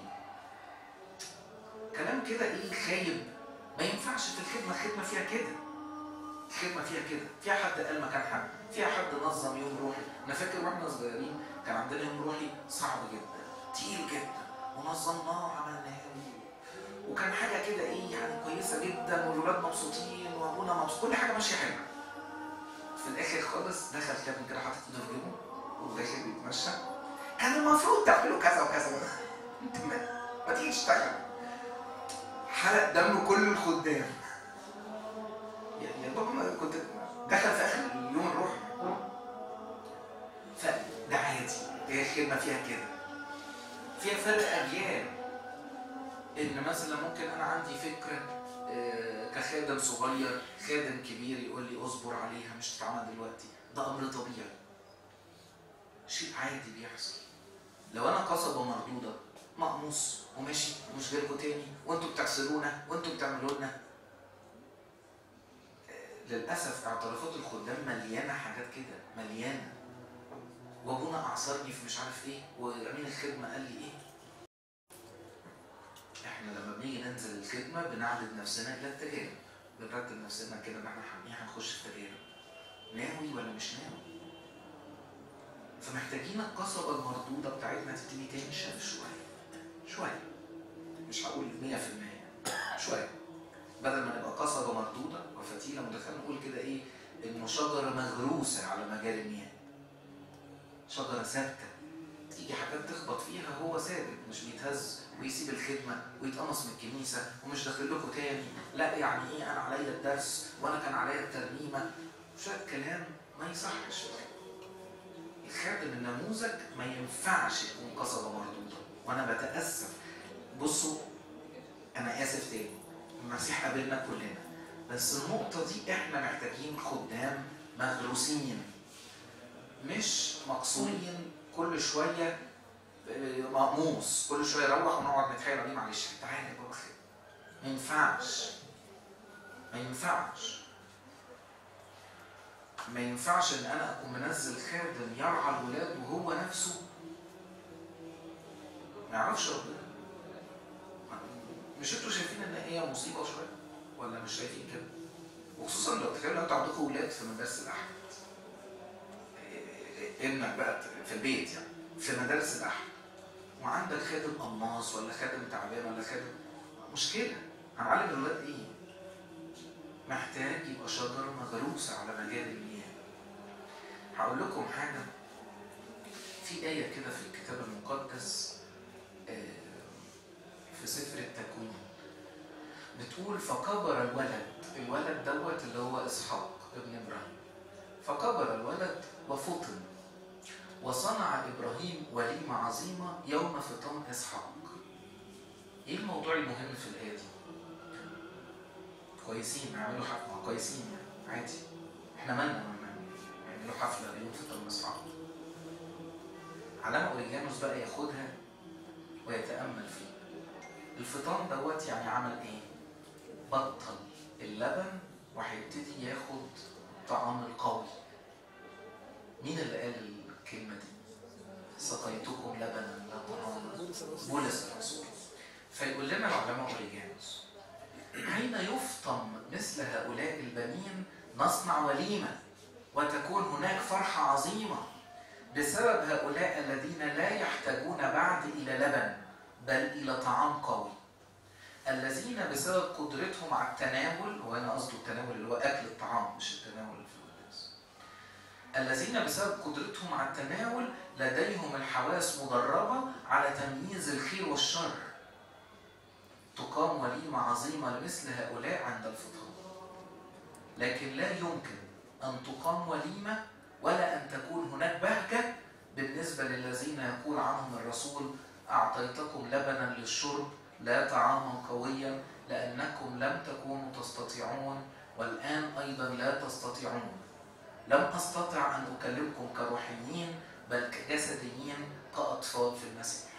كلام كده ايه خايب ما ينفعش في الخدمة الخدمة فيها كده الخدمة فيها كده فيها حد قال مكان حد فيها حد نظم يوم روحي انا فاكر واحنا صغيرين كان عندنا يوم روحي صعب جدا تقيل جدا ونظمناه وعملناه وكان حاجة كده ايه يعني كويسة جدا والولاد مبسوطين وابونا مبسوط كل حاجة ماشية حلوة في الاخر خالص دخل كابتن كده حاطط ايده في جيبه وداخل بيتمشى كان المفروض تعملوا كذا وكذا انت ما, ما تيجي تشتغل حرق دم كل الخدام يعني يا بابا ما كنت دخل في اخر اليوم الروح فده عادي هي الخدمه فيها كده فيها فرق اجيال ان مثلا ممكن انا عندي فكره آه، كخادم صغير خادم كبير يقول لي اصبر عليها مش تتعمل دلوقتي ده امر طبيعي شيء عادي بيحصل لو انا قصبه مردوده مقموص وماشي ومش جايلكوا تاني وانتوا بتغسلونا وانتوا بتعملوا لنا آه، للاسف اعترافات الخدام مليانه حاجات كده مليانه وابونا اعصرني في مش عارف ايه وامين الخدمه قال لي ايه احنا لما بنيجي ننزل الخدمه بنعدد نفسنا الى التجارب بنرتب نفسنا كده ان احنا حاميين هنخش في تجارب ناوي ولا مش ناوي فمحتاجين القصبة المردودة بتاعتنا تبتدي تنشف شوية شوية مش هقول 100% شوية بدل ما نبقى قصبة مردودة وفتيلة مدخلة نقول كده ايه انه شجرة مغروسة على مجال المياه شجرة ثابتة تيجي حاجات تخبط فيها هو ثابت مش بيتهز ويسيب الخدمة ويتقمص من الكنيسة ومش داخل لكم تاني لا يعني ايه انا عليا الدرس وانا كان عليا الترنيمة شوية كلام ما يصحش الخادم النموذج ما ينفعش يكون قصبة مردودة وانا بتأسف بصوا انا اسف تاني المسيح قابلنا كلنا بس النقطة دي احنا محتاجين خدام مغروسين مش مقصورين كل شوية مقموص كل شوية اروح ونقعد نتحايل عليه معلش تعالى يا بابا خير ما ينفعش ما ينفعش ما ينفعش ان انا اكون منزل خادم يرعى الولاد وهو نفسه ما يعرفش ربنا مش انتوا شايفين ان هي مصيبه شويه ولا مش شايفين كده وخصوصا لو تخيلوا لو انتوا عندكم ولاد في مدارس الاحد ابنك بقى في البيت يعني في مدارس الاحد وعندك خادم قماص ولا خادم تعبان ولا خادم مشكله هنعلم الولاد ايه محتاج يبقى شجرة مغروسة على مجال المياه هقول لكم حاجة في آية كده في الكتاب المقدس في سفر التكوين بتقول فكبر الولد الولد دوت اللي هو إسحاق ابن إبراهيم فكبر الولد وفطن وصنع إبراهيم وليمة عظيمة يوم فطام إسحاق إيه الموضوع المهم في الآية دي؟ كويسين اعملوا حفلة كويسين عادي احنا مالنا لما يعملوا حفلة يوم فطر اصحاب علامة اوريجانوس بقى ياخدها ويتأمل فيه الفطام دوت يعني عمل ايه؟ بطل اللبن وهيبتدي ياخد طعام القوي مين اللي قال الكلمة دي؟ بولس الرسول فيقول لنا العلماء اوريجانوس حين يفطم مثل هؤلاء البنين نصنع وليمه وتكون هناك فرحه عظيمه بسبب هؤلاء الذين لا يحتاجون بعد الى لبن بل الى طعام قوي الذين بسبب قدرتهم على التناول وانا قصده التناول اللي هو اكل الطعام مش التناول في القداس الذين بسبب قدرتهم على التناول لديهم الحواس مدربه على تمييز الخير والشر تقام وليمه عظيمه لمثل هؤلاء عند الفطار لكن لا يمكن ان تقام وليمه ولا ان تكون هناك بهجه بالنسبه للذين يقول عنهم الرسول اعطيتكم لبنا للشرب لا طعاما قويا لأنكم لم تكونوا تستطيعون والآن أيضا لا تستطيعون لم أستطع أن أكلمكم كروحيين بل كجسديين كأطفال في المسيح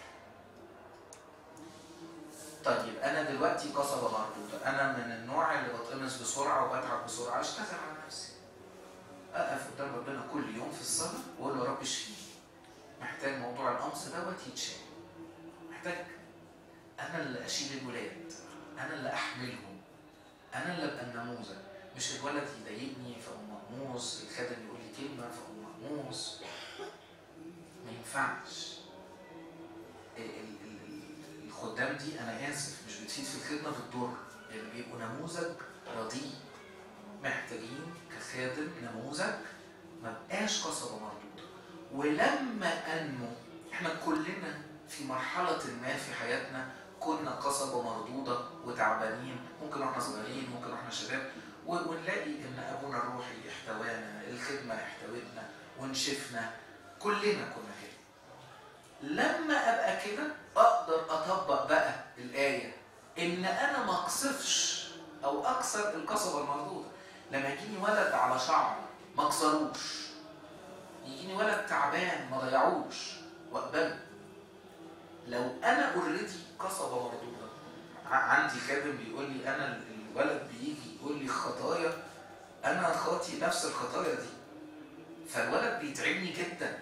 طيب أنا دلوقتي قصبة مردودة أنا من النوع اللي بتقمص بسرعة وبتعب بسرعة أشتغل على نفسي أقف قدام ربنا كل يوم في الصلاة وأقول له يا رب اشفيني محتاج موضوع القمص دوت يتشال محتاج انا اللي اشيل الولاد انا اللي احملهم انا اللي ابقى النموذج مش الولد يضايقني فاقوم مقموص الخادم يقول لي كلمه فاقوم مقموص ما ينفعش ال- ال- ال- الخدام دي انا اسف مش بتفيد في الخدمه بتضر اللي بيبقوا نموذج رديء محتاجين كخادم نموذج ما بقاش قصبه مردوده ولما انمو احنا كلنا في مرحله ما في حياتنا كنا قصبة مردودة وتعبانين ممكن واحنا صغيرين ممكن واحنا شباب و- ونلاقي ان ابونا الروحي احتوانا الخدمة احتوتنا ونشفنا كلنا كنا كده لما ابقى كده اقدر اطبق بقى الاية ان انا ما اقصفش او اكسر القصبة المردودة لما يجيني ولد على شعر ما اكسروش يجيني ولد تعبان ما ضيعوش واقبله لو انا اوريدي قصبه مردوده ع- عندي خادم بيقول لي انا ال- الولد بيجي يقول لي خطايا انا خاطي نفس الخطايا دي فالولد بيتعبني جدا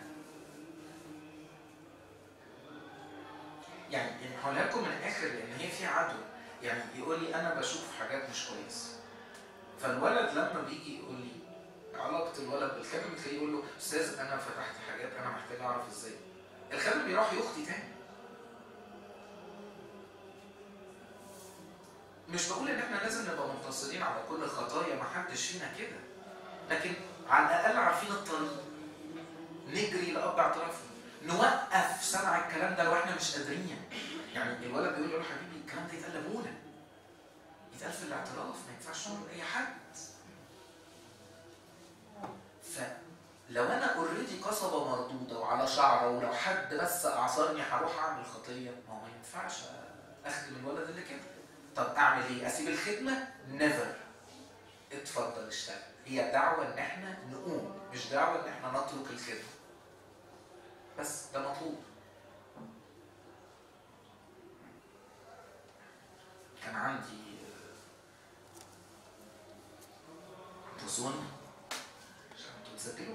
يعني يعني هقولها لكم من الاخر لان هي في عدوى يعني يقول لي انا بشوف حاجات مش كويسه فالولد لما بيجي يقول لي علاقه الولد بالخادم تلاقيه يقول له استاذ انا فتحت حاجات انا محتاج اعرف ازاي الخادم بيروح يخطي تاني مش بقول ان احنا لازم نبقى منتصرين على كل الخطايا ما حدش فينا كده لكن على الاقل عارفين الطريق نجري لاب اعترافنا نوقف سمع الكلام ده لو احنا مش قادرين يعني الولد بيقول له حبيبي الكلام ده يتقال لابونا يتقال في الاعتراف ما ينفعش نقول لاي حد فلو انا اوريدي قصبه مردوده وعلى شعره ولو حد بس اعصرني هروح اعمل خطيه ما هو ما ينفعش اخدم الولد اللي كده طب اعمل ايه؟ اسيب الخدمه؟ نيفر اتفضل اشتغل هي دعوه ان احنا نقوم مش دعوه ان احنا نترك الخدمه بس ده مطلوب كان عندي تصون عشان انتوا تسجلوا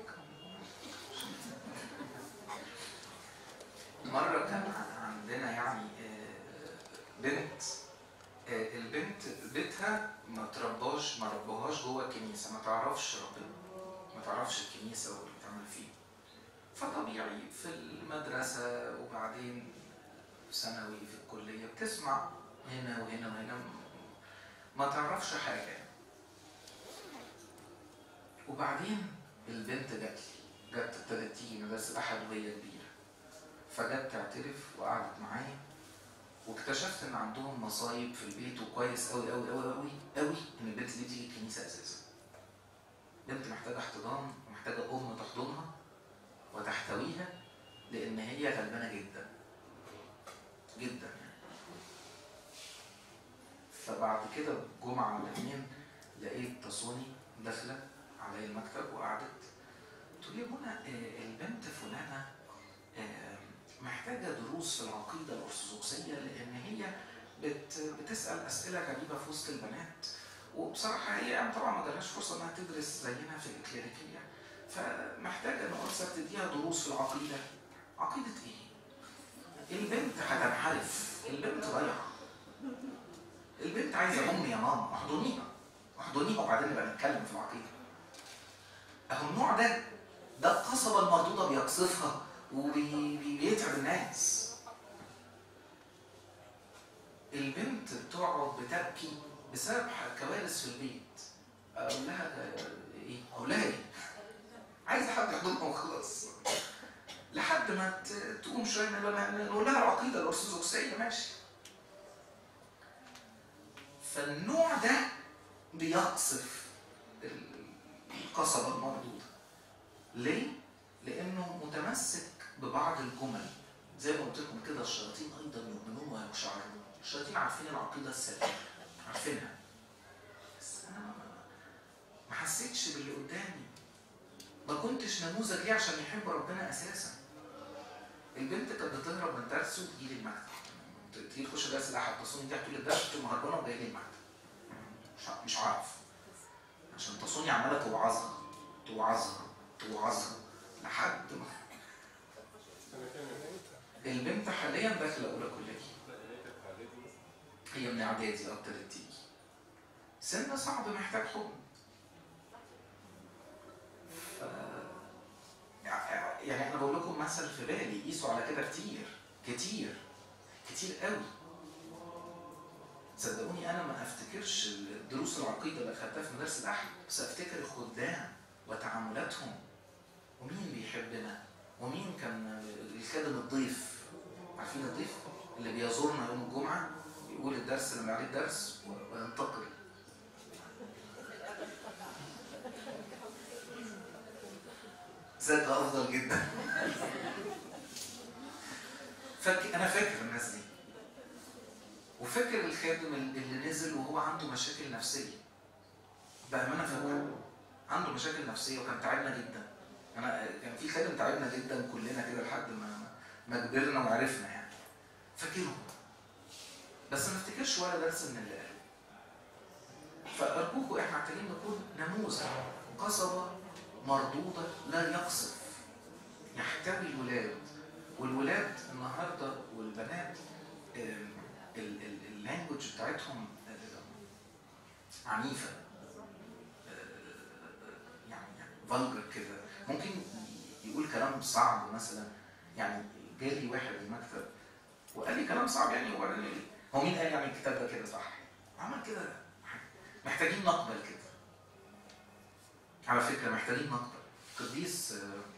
مرة كان عندنا يعني آه، بنت آه، البنت بيتها ما ترباش ما ربوهاش جوه الكنيسه ما تعرفش ربنا ما تعرفش الكنيسه واللي بتعمل فيه فطبيعي في المدرسه وبعدين في ثانوي في الكليه بتسمع هنا وهنا وهنا ما تعرفش حاجه وبعدين البنت جات لي جت ابتدت تيجي مدرسه احد وهي كبيره فجت تعترف وقعدت معايا واكتشفت ان عندهم مصايب في البيت وكويس قوي قوي قوي قوي قوي ان البنت دي تيجي الكنيسه اساسا. بنت محتاجه احتضان ومحتاجه ام تحضنها وتحتويها لان هي غلبانه جدا. جدا يعني. فبعد كده جمعه ولا اتنين لقيت تصوني داخله علي المكتب وقعدت تقول لي منى آه، البنت فلانه آه، محتاجة دروس في العقيدة الأرثوذكسية لأن هي بت بتسأل أسئلة غريبة في وسط البنات وبصراحة هي أنا طبعا ما جالهاش فرصة إنها تدرس زينا في الإكليريكية فمحتاجة إن أرثر تديها دروس في العقيدة عقيدة إيه؟ البنت هتنحرف البنت ضايعه البنت عايزه امي يا ماما احضنيها احضنيها وبعدين نبقى نتكلم في العقيده اهو النوع ده ده القصبه المردوده بيقصفها وبيتعب الناس البنت بتقعد بتبكي بسبب كوارث في البيت اقول لها ايه اقول لها ايه عايزه حد يحضنها وخلاص لحد ما تقوم شويه نقول لها العقيده الارثوذكسيه ماشي فالنوع ده بيقصف القصبة المردودة ليه؟ لأنه متمسك ببعض الجمل زي ما قلت لكم كده الشياطين أيضا يؤمنون ويقشعرون الشياطين عارفين العقيدة السليمة عارفينها بس أنا ما حسيتش باللي قدامي ما كنتش نموذج ليه عشان يحب ربنا أساسا البنت كانت بتهرب من درس وتجي لي المكتب تيجي تخش درس الاحد تصوني تحت الدرس تقوم هربانه وجايه لي المكتب مش مش عارف عشان تصوني عماله توعظها توعظها توعظها لحد ما البنت حاليا داخله اولى كليه هي من اعدادي ابتدت تيجي سن صعب محتاج حضن ف... يعني انا بقول لكم مثل في بالي قيسوا على كده كتير كتير كتير قوي صدقوني انا ما افتكرش دروس العقيده اللي اخدتها في مدارس الاحد بس افتكر الخدام وتعاملاتهم ومين بيحبنا ومين كان الخادم الضيف عارفين الضيف اللي بيزورنا يوم الجمعه يقول الدرس اللي عليه الدرس وينتقل ذاتها افضل جدا فك... انا فاكر الناس دي وفاكر الخادم اللي نزل وهو عنده مشاكل نفسيه بامانه فاكر عنده مشاكل نفسيه وكان تعبنا جدا انا كان في خادم تعبنا جدا كلنا كده لحد ما ما كبرنا وعرفنا يعني فاكرهم بس ما افتكرش ولا درس من اللي قاله فارجوكم احنا محتاجين نكون نموذج قصبه مردوده لا يقصف يحتوي الولاد والولاد النهارده والبنات اللانجوج بتاعتهم عنيفه يعني فالجر كده ممكن يقول كلام صعب مثلا يعني جالي واحد المكتب وقال لي كلام صعب يعني وبعدين هو مين قال يعني الكتاب ده كده صح؟ عمل كده محتاجين نقبل كده على فكره محتاجين نقبل قديس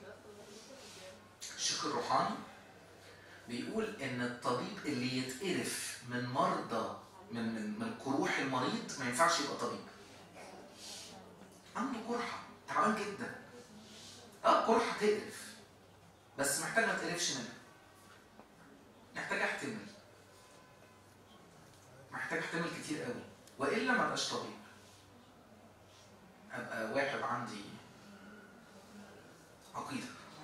الشيخ الروحاني بيقول ان الطبيب اللي يتقرف من مرضى من من من قروح المريض ما ينفعش يبقى طبيب. عنده قرحه تعبان جدا. اه قرحه تقرف بس محتاج ما تقرفش منها. محتاج احتمل. محتاج احتمل كتير قوي والا ما ابقاش طبيب. ابقى واحد عندي عقيده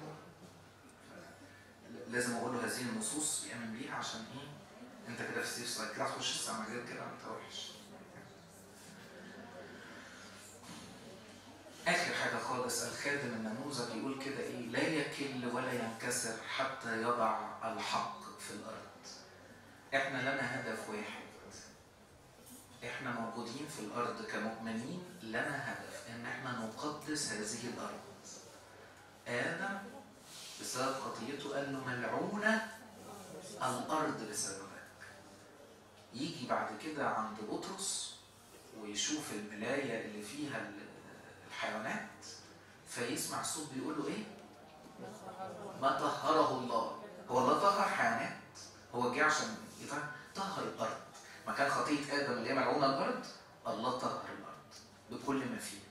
لازم اقول له هذه النصوص يامن بيها عشان ايه انت كده في سيف صغير كده تخش السما غير كده انت وحش اخر حاجه خالص الخادم النموذج يقول كده ايه لا يكل ولا ينكسر حتى يضع الحق في الارض احنا لنا هدف واحد احنا موجودين في الارض كمؤمنين لنا هدف ان احنا نقدس هذه الارض ادم بسبب خطيته قال له ملعونة الأرض بسببك يجي بعد كده عند بطرس ويشوف الملاية اللي فيها الحيوانات فيسمع صوت بيقول له ايه ما طهره الله هو الله طهر حيوانات هو جه عشان يطهر الأرض مكان خطية آدم اللي هي ملعونة الأرض الله طهر الأرض بكل ما فيها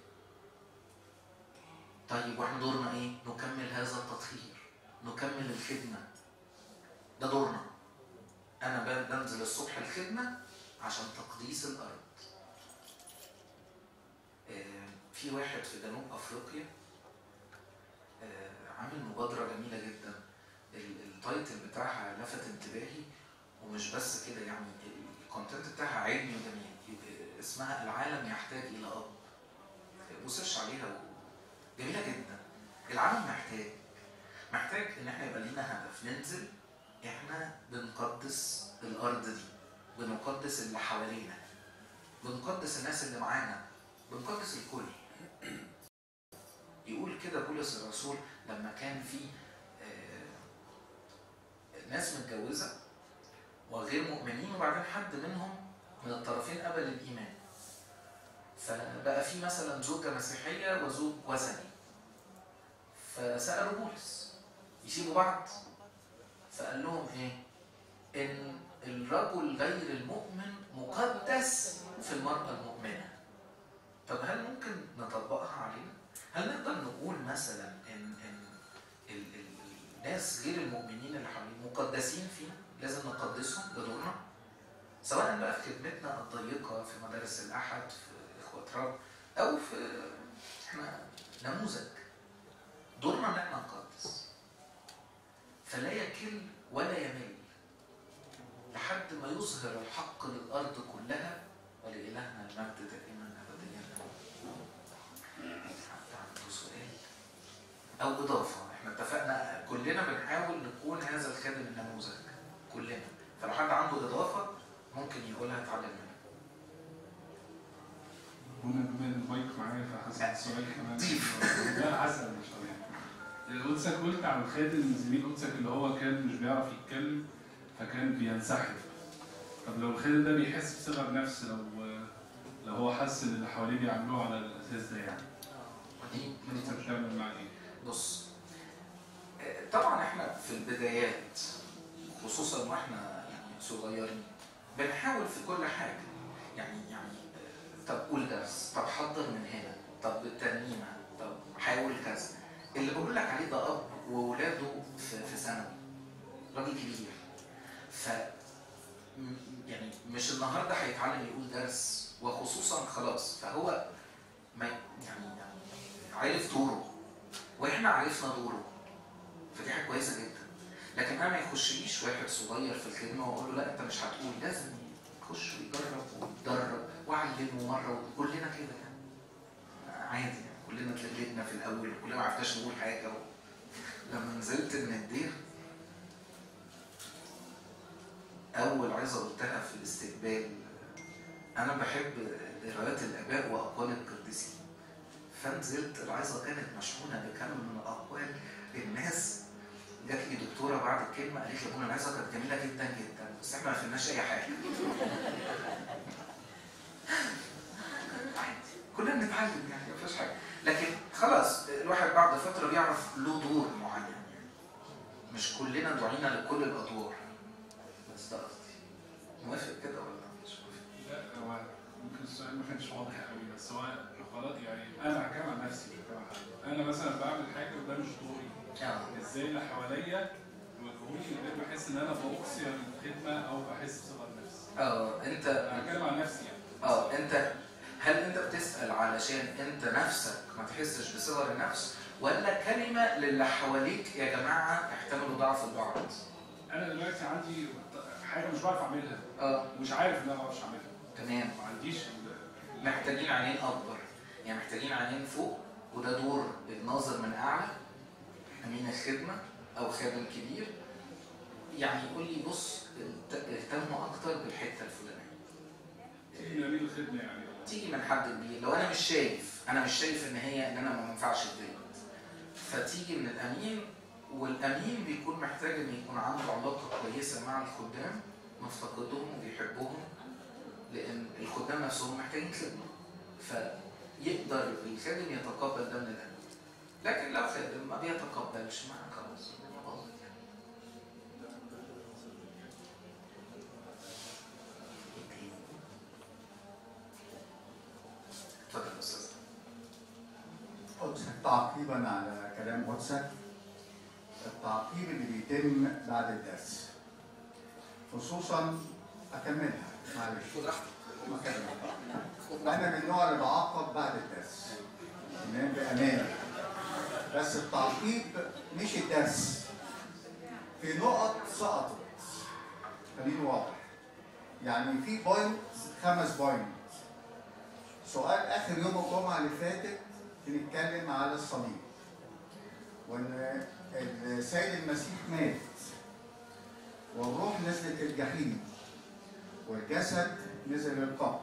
طيب واحنا دورنا ايه؟ نكمل هذا التطهير نكمل الخدمة ده دورنا أنا بنزل الصبح الخدمة عشان تقديس الأرض في واحد في جنوب أفريقيا عامل مبادرة جميلة جدا التايتل بتاعها لفت انتباهي ومش بس كده يعني الكونتنت بتاعها علمي وجميل اسمها العالم يحتاج إلى أب وسيرش عليها جميلة جدا العالم محتاج محتاج ان احنا يبقى لينا هدف ننزل احنا بنقدس الارض دي بنقدس اللي حوالينا بنقدس الناس اللي معانا بنقدس الكل يقول كده بولس الرسول لما كان في آه، ناس متجوزه وغير مؤمنين وبعدين حد منهم من الطرفين قبل الايمان فبقى في مثلا زوجه مسيحيه وزوج وثني فسالوا بولس يسيبوا بعض فقال لهم ايه ان الرجل غير المؤمن مقدس في المراه المؤمنه طب هل ممكن نطبقها علينا هل نقدر نقول مثلا ان ان ال ال الناس غير المؤمنين اللي حوالينا مقدسين فينا لازم نقدسهم ده دورنا سواء بقى في خدمتنا الضيقه في مدارس الاحد في اخوه رب او في احنا نموذج دورنا ان احنا نقدس فلا يكل ولا يمل لحد ما يظهر الحق للارض كلها ولالهنا المجد دائما ابديا حد عنده سؤال او اضافه احنا اتفقنا كلنا بنحاول نكون هذا الخادم النموذج كلنا فلو حد عنده اضافه ممكن يقولها اتعلم منها هنا بما ان المايك معايا فحسب السؤال كمان ضيف. لا حسن مش طبيعي قدسك قلت عن الخادم زميل قدسك اللي هو كان مش بيعرف يتكلم فكان بينسحب طب لو الخادم ده بيحس بصغر نفس لو لو هو حس ان اللي حواليه بيعاملوه على الاساس ده يعني ودي انت بتعمل معاه ايه؟ بص آه، طبعا احنا في البدايات خصوصا واحنا يعني صغيرين بنحاول في كل حاجه يعني يعني آه، طب قول درس طب حضر من هنا طب الترنيمه طب حاول كذا اللي بقول لك عليه ده اب وولاده في في ثانوي راجل كبير ف م- يعني مش النهارده هيتعلم يقول درس وخصوصا خلاص فهو ما يعني يعني عرف دوره واحنا عرفنا دوره فدي حاجه كويسه جدا لكن انا ما يخشليش واحد صغير في الخدمه واقول له لا انت مش هتقول لازم يخش ويجرب ويتدرب واعلمه مره وكلنا كده يعني عادي يعني كلنا اتلجلجنا في الاول وكلنا ما عرفناش نقول حاجه لما نزلت من الدير اول عظه قلتها في الاستقبال انا بحب قراءات الاباء واقوال القديسين فنزلت العظه كانت مشحونه بكم من الاقوال الناس جات لي دكتوره بعد الكلمه قالت لي ابونا العظه كانت جميله جدا جدا بس احنا ما فهمناش اي حاجه عادي كلنا بنتعلم يعني ما فيهاش حاجه لكن خلاص الواحد بعد فتره بيعرف له دور معين مش كلنا دعينا لكل الادوار بس ده قصدي موافق كده ولا مش موافق؟ لا هو ممكن السؤال ما كانش واضح قوي بس هو خلاص يعني انا هتكلم عن نفسي مش هتكلم عن حد انا مثلا بعمل حاجه وده مش دوري اه ازاي اللي حواليا يوجهوني من غير ما احس ان انا بأقصي الخدمه او بحس بصغر نفسي اه انت انا هتكلم عن نفسي يعني اه انت هل انت بتسال علشان انت نفسك ما تحسش بصغر النفس ولا كلمه للي حواليك يا جماعه احتملوا ضعف البعض انا دلوقتي عندي حاجه مش بعرف اعملها اه ومش عارف ان انا ما بعرفش اعملها تمام ما عنديش ال- محتاجين عينين اكبر يعني محتاجين عينين فوق وده دور الناظر من اعلى امين الخدمه او خادم كبير يعني يقول لي بص الت- اهتموا اكتر بالحته الفلانيه تيجي من امين الخدمه يعني تيجي من حد كبير لو انا مش شايف انا مش شايف ان هي ان انا ما ينفعش الدنيا فتيجي من الامين والامين بيكون محتاج ان يكون عنده علاقه كويسه مع الخدام مفتقدهم وبيحبهم لان الخدام نفسهم محتاجين خدمه فيقدر الخادم يتقبل ده من الامين لكن لو خادم ما بيتقبلش ما خلاص الدنيا باظت يعني. اتفضل يا استاذ قدسك تعقيبا على كلام قدسك التعقيب اللي بيتم بعد الدرس خصوصا اكملها معلش خد راحتك أكمل. انا من النوع اللي بعاقب بعد الدرس تمام بامانه بس التعقيب مش الدرس في نقط سقطت خليني واضح يعني في بوينت خمس بوينت سؤال اخر يوم الجمعه اللي فاتت بنتكلم على الصليب وان السيد المسيح مات والروح نزلت الجحيم والجسد نزل القبر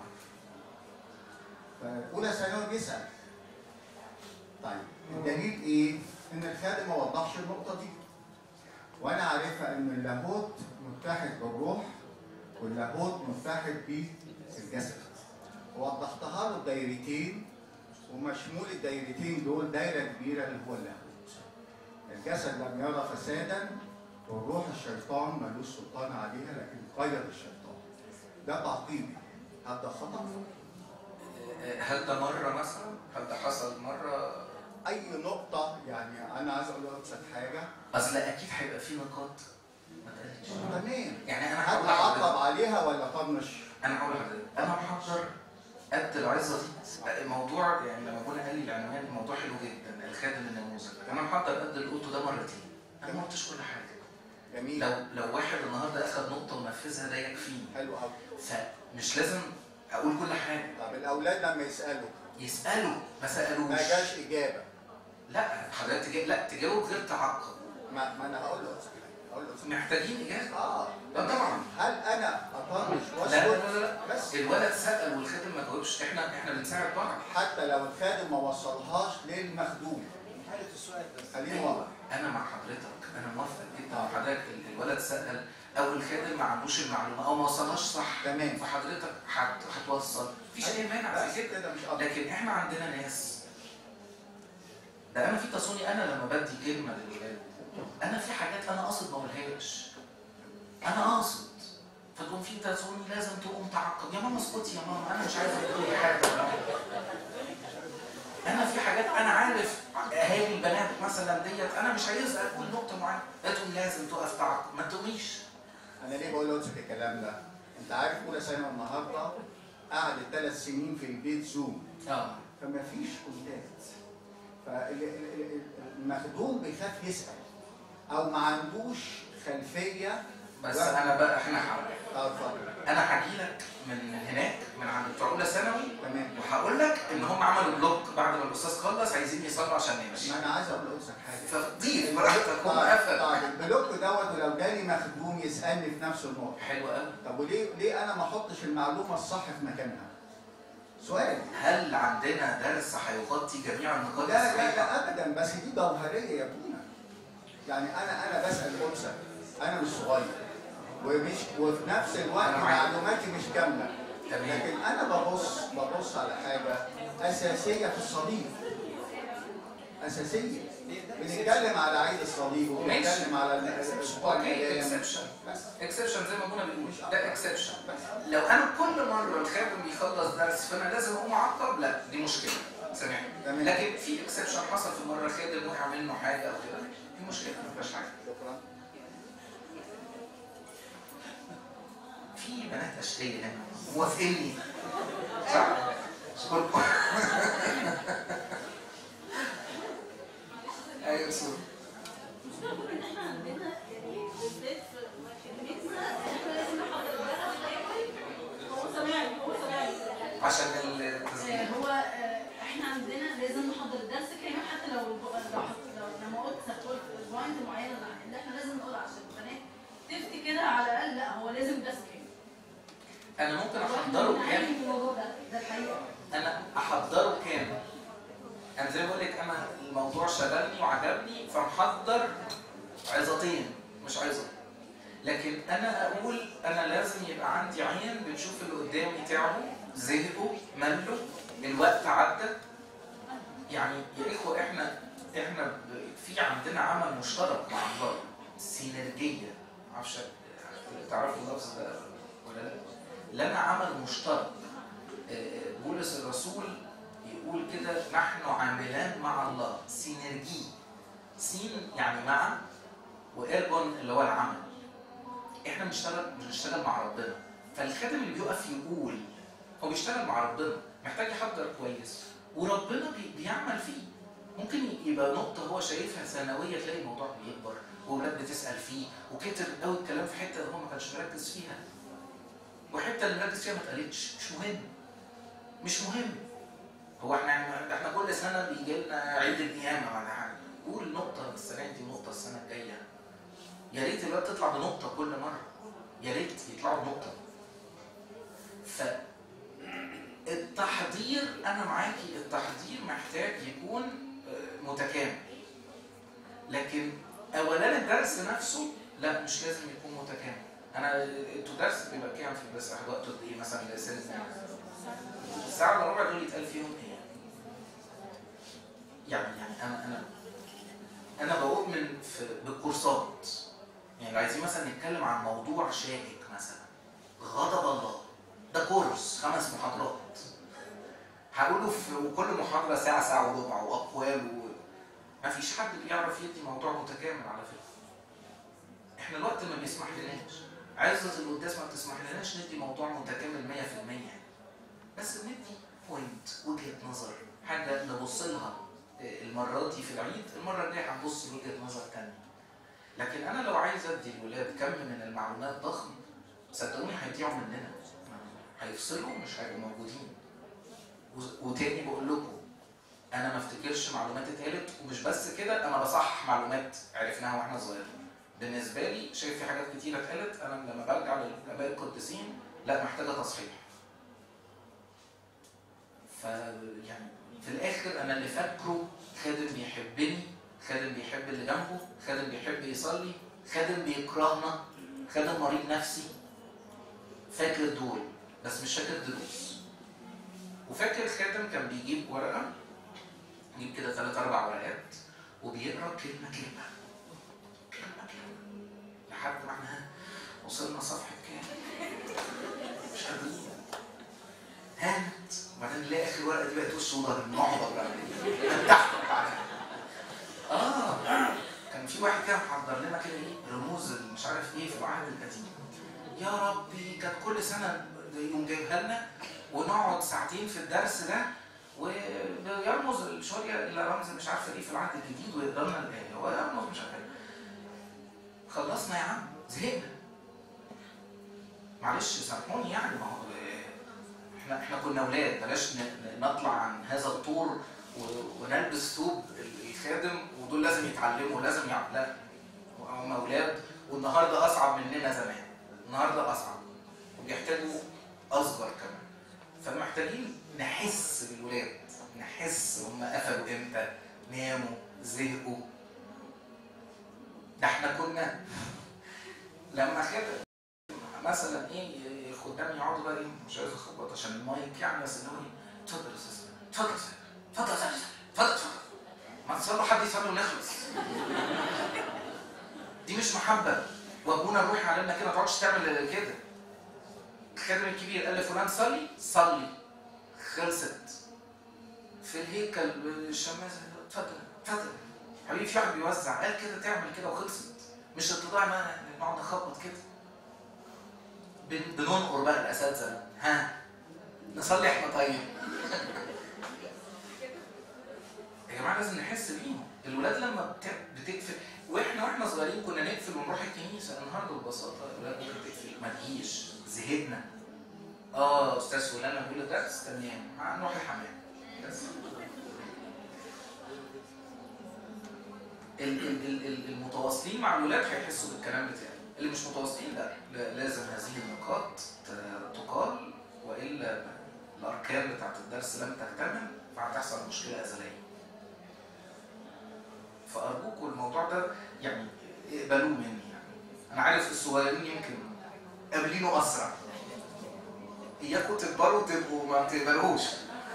فأولى ثانوي بيسأل طيب الدليل ايه؟ ان الخادم ما وضحش النقطة دي وانا عارفها ان اللاهوت متحد بالروح واللاهوت متحد بالجسد وضحتها له دايرتين ومشمول الدايرتين دول دايرة كبيرة اللي هو اللاهوت الجسد لم يرى فسادا والروح الشيطان ملوش سلطان عليها لكن قيد الشيطان ده تعقيبي هل ده خطأ؟ هل ده مرة مثلا؟ هل ده حصل مرة؟ أي نقطة يعني أنا عايز أقول لك حاجة أصل أكيد هيبقى في نقاط ما اتقالتش تمام يعني أنا هل هقول عقب لحضرتك عليها ولا طنش؟ أنا هقول لحضرتك أنا محضر قد العظة دي الموضوع يعني لما ابونا قال لي العنوان الموضوع حلو جدا الخادم النموذج أنا محضر قد الأوتو ده مرتين أنا ما قلتش كل حاجة جميل لو لو واحد النهارده أخد نقطة ونفذها ده يكفيني حلو قوي فمش لازم أقول كل حاجة طب الأولاد لما يسألوا يسألوا ما سألوش ما جاش إجابة لا حضرتك تجاوب لا تجاوب غير تعقب ما, ما أنا هقول له هقول له محتاجين إجابة آه لا طبعا هل أنا أطنش لا وأسكت؟ لا لا, لا. بس الولد سأل والخادم ما جاوبش احنا احنا بنساعد بعض حتى لو الخادم ما وصلهاش للمخدوم خليني واضح انا مع حضرتك انا موافق جدا آه. حضرتك ال- الولد سأل او الخادم ما عندوش المعلومه او ما وصلهاش صح تمام فحضرتك هت- هتوصل مفيش اي مانع بس في كده كده مش قصدي لكن احنا عندنا ناس ده انا في تصوني انا لما بدي كلمه للولاد انا في حاجات انا قاصد ما اقولهاش انا قاصد فتقوم في تصوني لازم تقوم تعقب يا ماما اسكتي يا ماما انا مش عايزه تقولي حاجه انا في حاجات انا عارف اهالي البنات مثلا ديت انا مش عايزها اقول نقطه معينه لا تقوم لازم تقف تعقب ما تقوميش انا ليه بقول لك الكلام ده؟ انت عارف اولى ثانوي النهارده قعدت ثلاث سنين في البيت زوم اه فما فيش كونتاكت فالمخدوم بيخاف يسال او ما عندوش خلفيه بس لا. انا بقى احنا ح- اه اتفضل انا هجي لك من هناك من عند بتوع اولى ثانوي تمام وهقول لك ان هم عملوا بلوك بعد ما الاستاذ خلص عايزين يصلوا عشان نمشي ما انا عايز اقول لك حاجه فضيف براحتك هم طيب قفل طيب البلوك دوت ولو جالي مخدوم يسالني في نفس النقطه حلو قوي طب وليه ليه انا ما احطش المعلومه الصح في مكانها؟ سؤال هل عندنا درس هيغطي جميع النقاط لا لا الصحيحه؟ لا ابدا بس دي جوهريه يا ابونا يعني انا انا بسال انثى انا مش صغير ومش وفي نفس الوقت أنا معاك. معلوماتي مش كامله تمام لكن انا ببص ببص على حاجه اساسيه في الصليب اساسيه بنتكلم على عيد الصليب وبنتكلم على الاسبوع اوكي الالام اكسبشن بس اكسبشن زي ما ابونا بيقول مش ده اكسبشن بس لو انا كل مره الخادم بيخلص درس فانا لازم اقوم اعقب لا دي مشكله سامحني تمام. لكن في اكسبشن حصل في مره الخادم وقع منه حاجه او كده دي مشكله ما فيهاش حاجه شكرا في بنات اشقيه هنا موافقيني صح؟ اشكركم ايوه سوري احنا عندنا يعني بالذات في الكنيسه احنا لازم نحضر هو سامعني هو سامعني عشان آه، التسجيل هو آه، احنا عندنا لازم نحضر الدرس كامل حتى لو لو لو لما قلت قلت بوينت معينه اللي احنا لازم نقول عشان البنات تفتي كده على الاقل لا هو لازم درس كامل انا ممكن وإحنا احضره بنعاني كامل من الموضوع ده ده الحقيقه انا احضره كامل انا زي ما بقول لك انا الموضوع شغلني وعجبني فمحضر عظتين مش عظه لكن انا اقول انا لازم يبقى عندي عين بتشوف اللي قدامي تعبوا زهقوا ملوا الوقت عدى يعني يا اخوه احنا احنا ب- في عندنا عمل مشترك مع الله سينرجيه معرفش تعرفوا اللفظ ده ولا لا لنا عمل مشترك آه، بولس الرسول يقول كده نحن عاملان مع الله سينرجي سين يعني مع وإرجون اللي هو العمل احنا بنشتغل بنشتغل مع ربنا فالخادم اللي بيقف يقول هو بيشتغل مع ربنا محتاج يحضر كويس وربنا بي بيعمل فيه ممكن يبقى نقطة هو شايفها ثانوية تلاقي الموضوع بيكبر وولاد بتسأل فيه وكتر قوي الكلام في حتة هو ما كانش مركز فيها وحتة اللي مركز فيها ما اتقالتش مش مهم مش مهم هو احنا احنا كل سنة بيجي لنا عيد القيامة ولا حاجة قول نقطة السنة دي نقطة السنة الجاية يا ريت الولاد تطلع بنقطه كل مره يا ريت يطلعوا بنقطه ف التحضير انا معاكي التحضير محتاج يكون آه، متكامل لكن اولا الدرس نفسه لا مش لازم يكون متكامل انا انتوا درس بيبقى كام في الدرس وقته قد ايه مثلا لسنه الساعه الا ربع دول يتقال فيهم ايه يعني يعني انا انا انا بؤمن في بالكورسات يعني لو عايزين مثلا نتكلم عن موضوع شائك مثلا غضب الله ده كورس خمس محاضرات هقوله في وكل محاضره ساعه ساعه وربع واقوال و... ما فيش حد بيعرف يدي موضوع متكامل على فكره احنا الوقت ما بيسمح لناش عزة القداس ما بتسمح لناش ندي موضوع متكامل 100% بس بندي بوينت وجهه نظر حاجه نبص لها المره دي في العيد المره الجايه هنبص لوجهه نظر تانية لكن انا لو عايز ادي الولاد كم من المعلومات ضخم صدقوني هيضيعوا مننا هيفصلوا مش هيبقوا موجودين و- وتاني بقول لكم انا ما افتكرش معلومات اتقالت ومش بس كده انا بصحح معلومات عرفناها واحنا صغيرين بالنسبه لي شايف في حاجات كتيره اتقالت انا لما برجع للاباء القديسين لا محتاجه تصحيح ف يعني في الاخر انا اللي فاكره خادم بيحبني خادم بيحب اللي جنبه خادم بيحب يصلي خادم بيكرهنا خادم مريض نفسي فاكر دول بس مش فاكر دروس وفاكر خادم كان بيجيب ورقه يجيب كده ثلاث اربع ورقات وبيقرا كلمه كلمه كلمه كلمه لحد ما احنا وصلنا صفحه كام مش قادرين هانت وبعدين نلاقي اخر ورقه دي بقت وش وضهر المعبر بقى فتحنا بعدها اه كان في واحد كده محضر لنا كده ايه رموز مش عارف ايه في العهد القديم يا ربي كانت كل سنه يقوم جايبها لنا ونقعد ساعتين في الدرس ده ويرمز شويه الى رمز مش عارفه ايه في العهد الجديد ويقرا لنا الايه ويرمز مش عارفه ايه خلصنا يا عم زهقنا معلش سامحوني يعني ما هو احنا احنا كنا اولاد بلاش ن- ن- نطلع عن هذا الطور و- ونلبس ثوب الخادم ودول لازم يتعلموا لازم يعملوا لا هم اولاد والنهارده اصعب مننا زمان النهارده اصعب وبيحتاجوا اصغر كمان فمحتاجين نحس بالولاد نحس هم قفلوا امتى ناموا زهقوا ده احنا كنا لما كده مثلا ايه الخدام يقعدوا بقى ايه مش عايز اخبط عشان المايك يعني بس اللي هو ايه اتفضل يا استاذ اتفضل يا استاذ اتفضل يا استاذ اتفضل اتفضل ما تصلوا حد يصلي ونخلص دي مش محبه وابونا الروحي علمنا كده ما تقعدش تعمل كده الخادم الكبير قال لفلان صلي صلي خلصت في الهيكل الشماس اتفضل اتفضل حبيبي في واحد بيوزع قال كده تعمل كده وخلصت مش اتضاع ما نقعد نخبط كده بن- بننقر بقى الاساتذه ها نصلي احنا طيب يا جماعه لازم نحس بيهم الولاد لما بت- بتقفل واحنا واحنا صغيرين كنا نقفل ونروح الكنيسه النهارده ببساطه الولاد ممكن تقفل ما تجيش زهقنا اه استاذ فلان بيقول الدرس تمام هنروح الحمام بس ال- ال- ال- ال- المتواصلين مع الولاد هيحسوا بالكلام بتاعي اللي مش متواصلين لا لا- لازم هذه النقاط ت- تقال والا الاركان بتاعت الدرس لم تكتمل فهتحصل مشكله ازليه فارجوكوا الموضوع ده يعني اقبلوه مني يعني انا عارف الصغيرين يمكن قابلينه اسرع اياكم تكبروا تبقوا ما بتقبلوش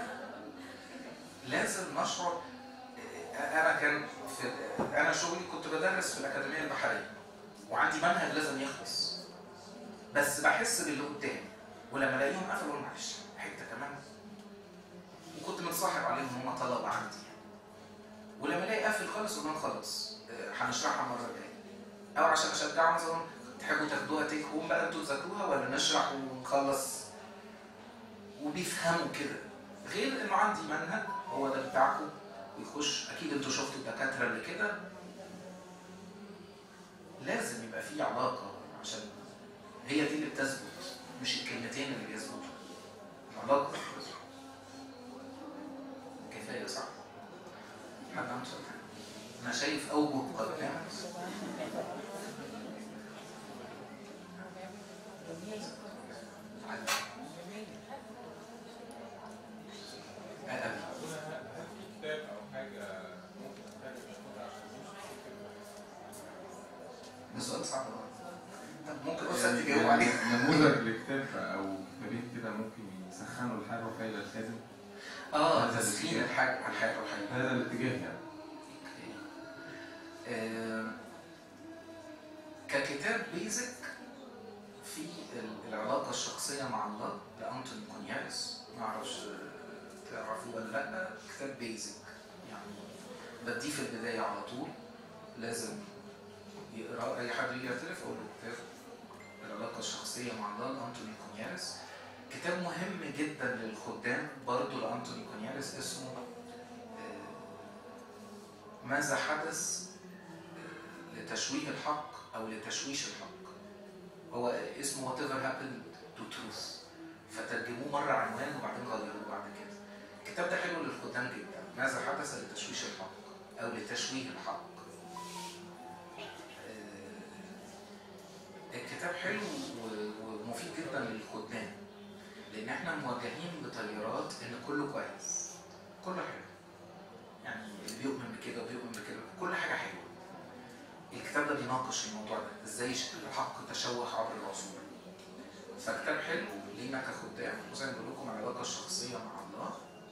لازم نشعر انا كان في انا شغلي كنت بدرس في الاكاديميه البحريه وعندي منهج لازم يخلص بس بحس باللي قدامي ولما الاقيهم قفلوا أقول معلش حته كمان وكنت متصاحب عليهم هم طلبه عندي ولما الاقي قافل خالص اقول لهم خلاص آه، هنشرحها المره الجايه او عشان اشجعهم مثلا تحبوا تاخدوها تيك هوم بقى انتوا تذاكروها ولا نشرح ونخلص وبيفهموا كده غير انه عندي منهج هو ده بتاعكم ويخش اكيد انتوا شفتوا الدكاتره اللي كده لازم يبقى في علاقه عشان هي دي اللي بتثبت مش الكلمتين اللي بيثبتوا العلاقه كفايه صح؟ حد عنده سؤال؟ انا شايف اوجه قدام ده سؤال صعب أوي. طب ممكن أستاذ تجاوب عليه نموذج لكتاب او كتابين كده ممكن يسخنوا الحاجه وفايدة الخادم اه هذا تسخين الاتجاه. الحاجة الحياة الروحية هذا الاتجاه يعني آه، ككتاب بيزك في ال- العلاقة الشخصية مع الله لأنتوني كونياريس ما أعرفش آه، تعرفوه ولا لأ كتاب بيزك يعني بديه في البداية على طول لازم يقرأ أي حد يجي يعترف أقول له كتاب العلاقة الشخصية مع الله لأنتوني كونياريس كتاب مهم جدا للخدام برضه لأنتوني كونياريس اسمه آه، ماذا حدث لتشويه الحق او لتشويش الحق هو اسمه whatever happened to truth فترجموه مره عنوان وبعدين غيروه بعد كده الكتاب ده حلو للخدام جدا ماذا حدث لتشويش الحق او لتشويه الحق آه، الكتاب حلو و- ومفيد جدا للخدام لان احنا مواجهين بتيارات ان كله كويس كله حلو يعني اللي بيؤمن بكده وبيؤمن بكده كل حاجه حلوه الكتاب ده بيناقش الموضوع ده ازاي الحق تشوه عبر العصور فكتاب حلو لينا كخدام وزي ما بقول لكم العلاقه الشخصيه مع الله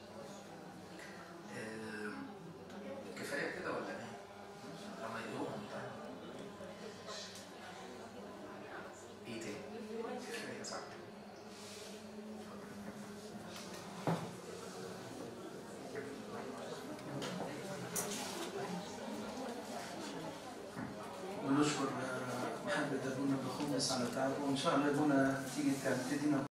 آم، كفايه كده ولا ايه؟ لما يقولهم ايه تاني؟ كفايه صح ونشكر محمد ابونا بخمس على تعبه وان شاء الله ابونا تيجي تدينا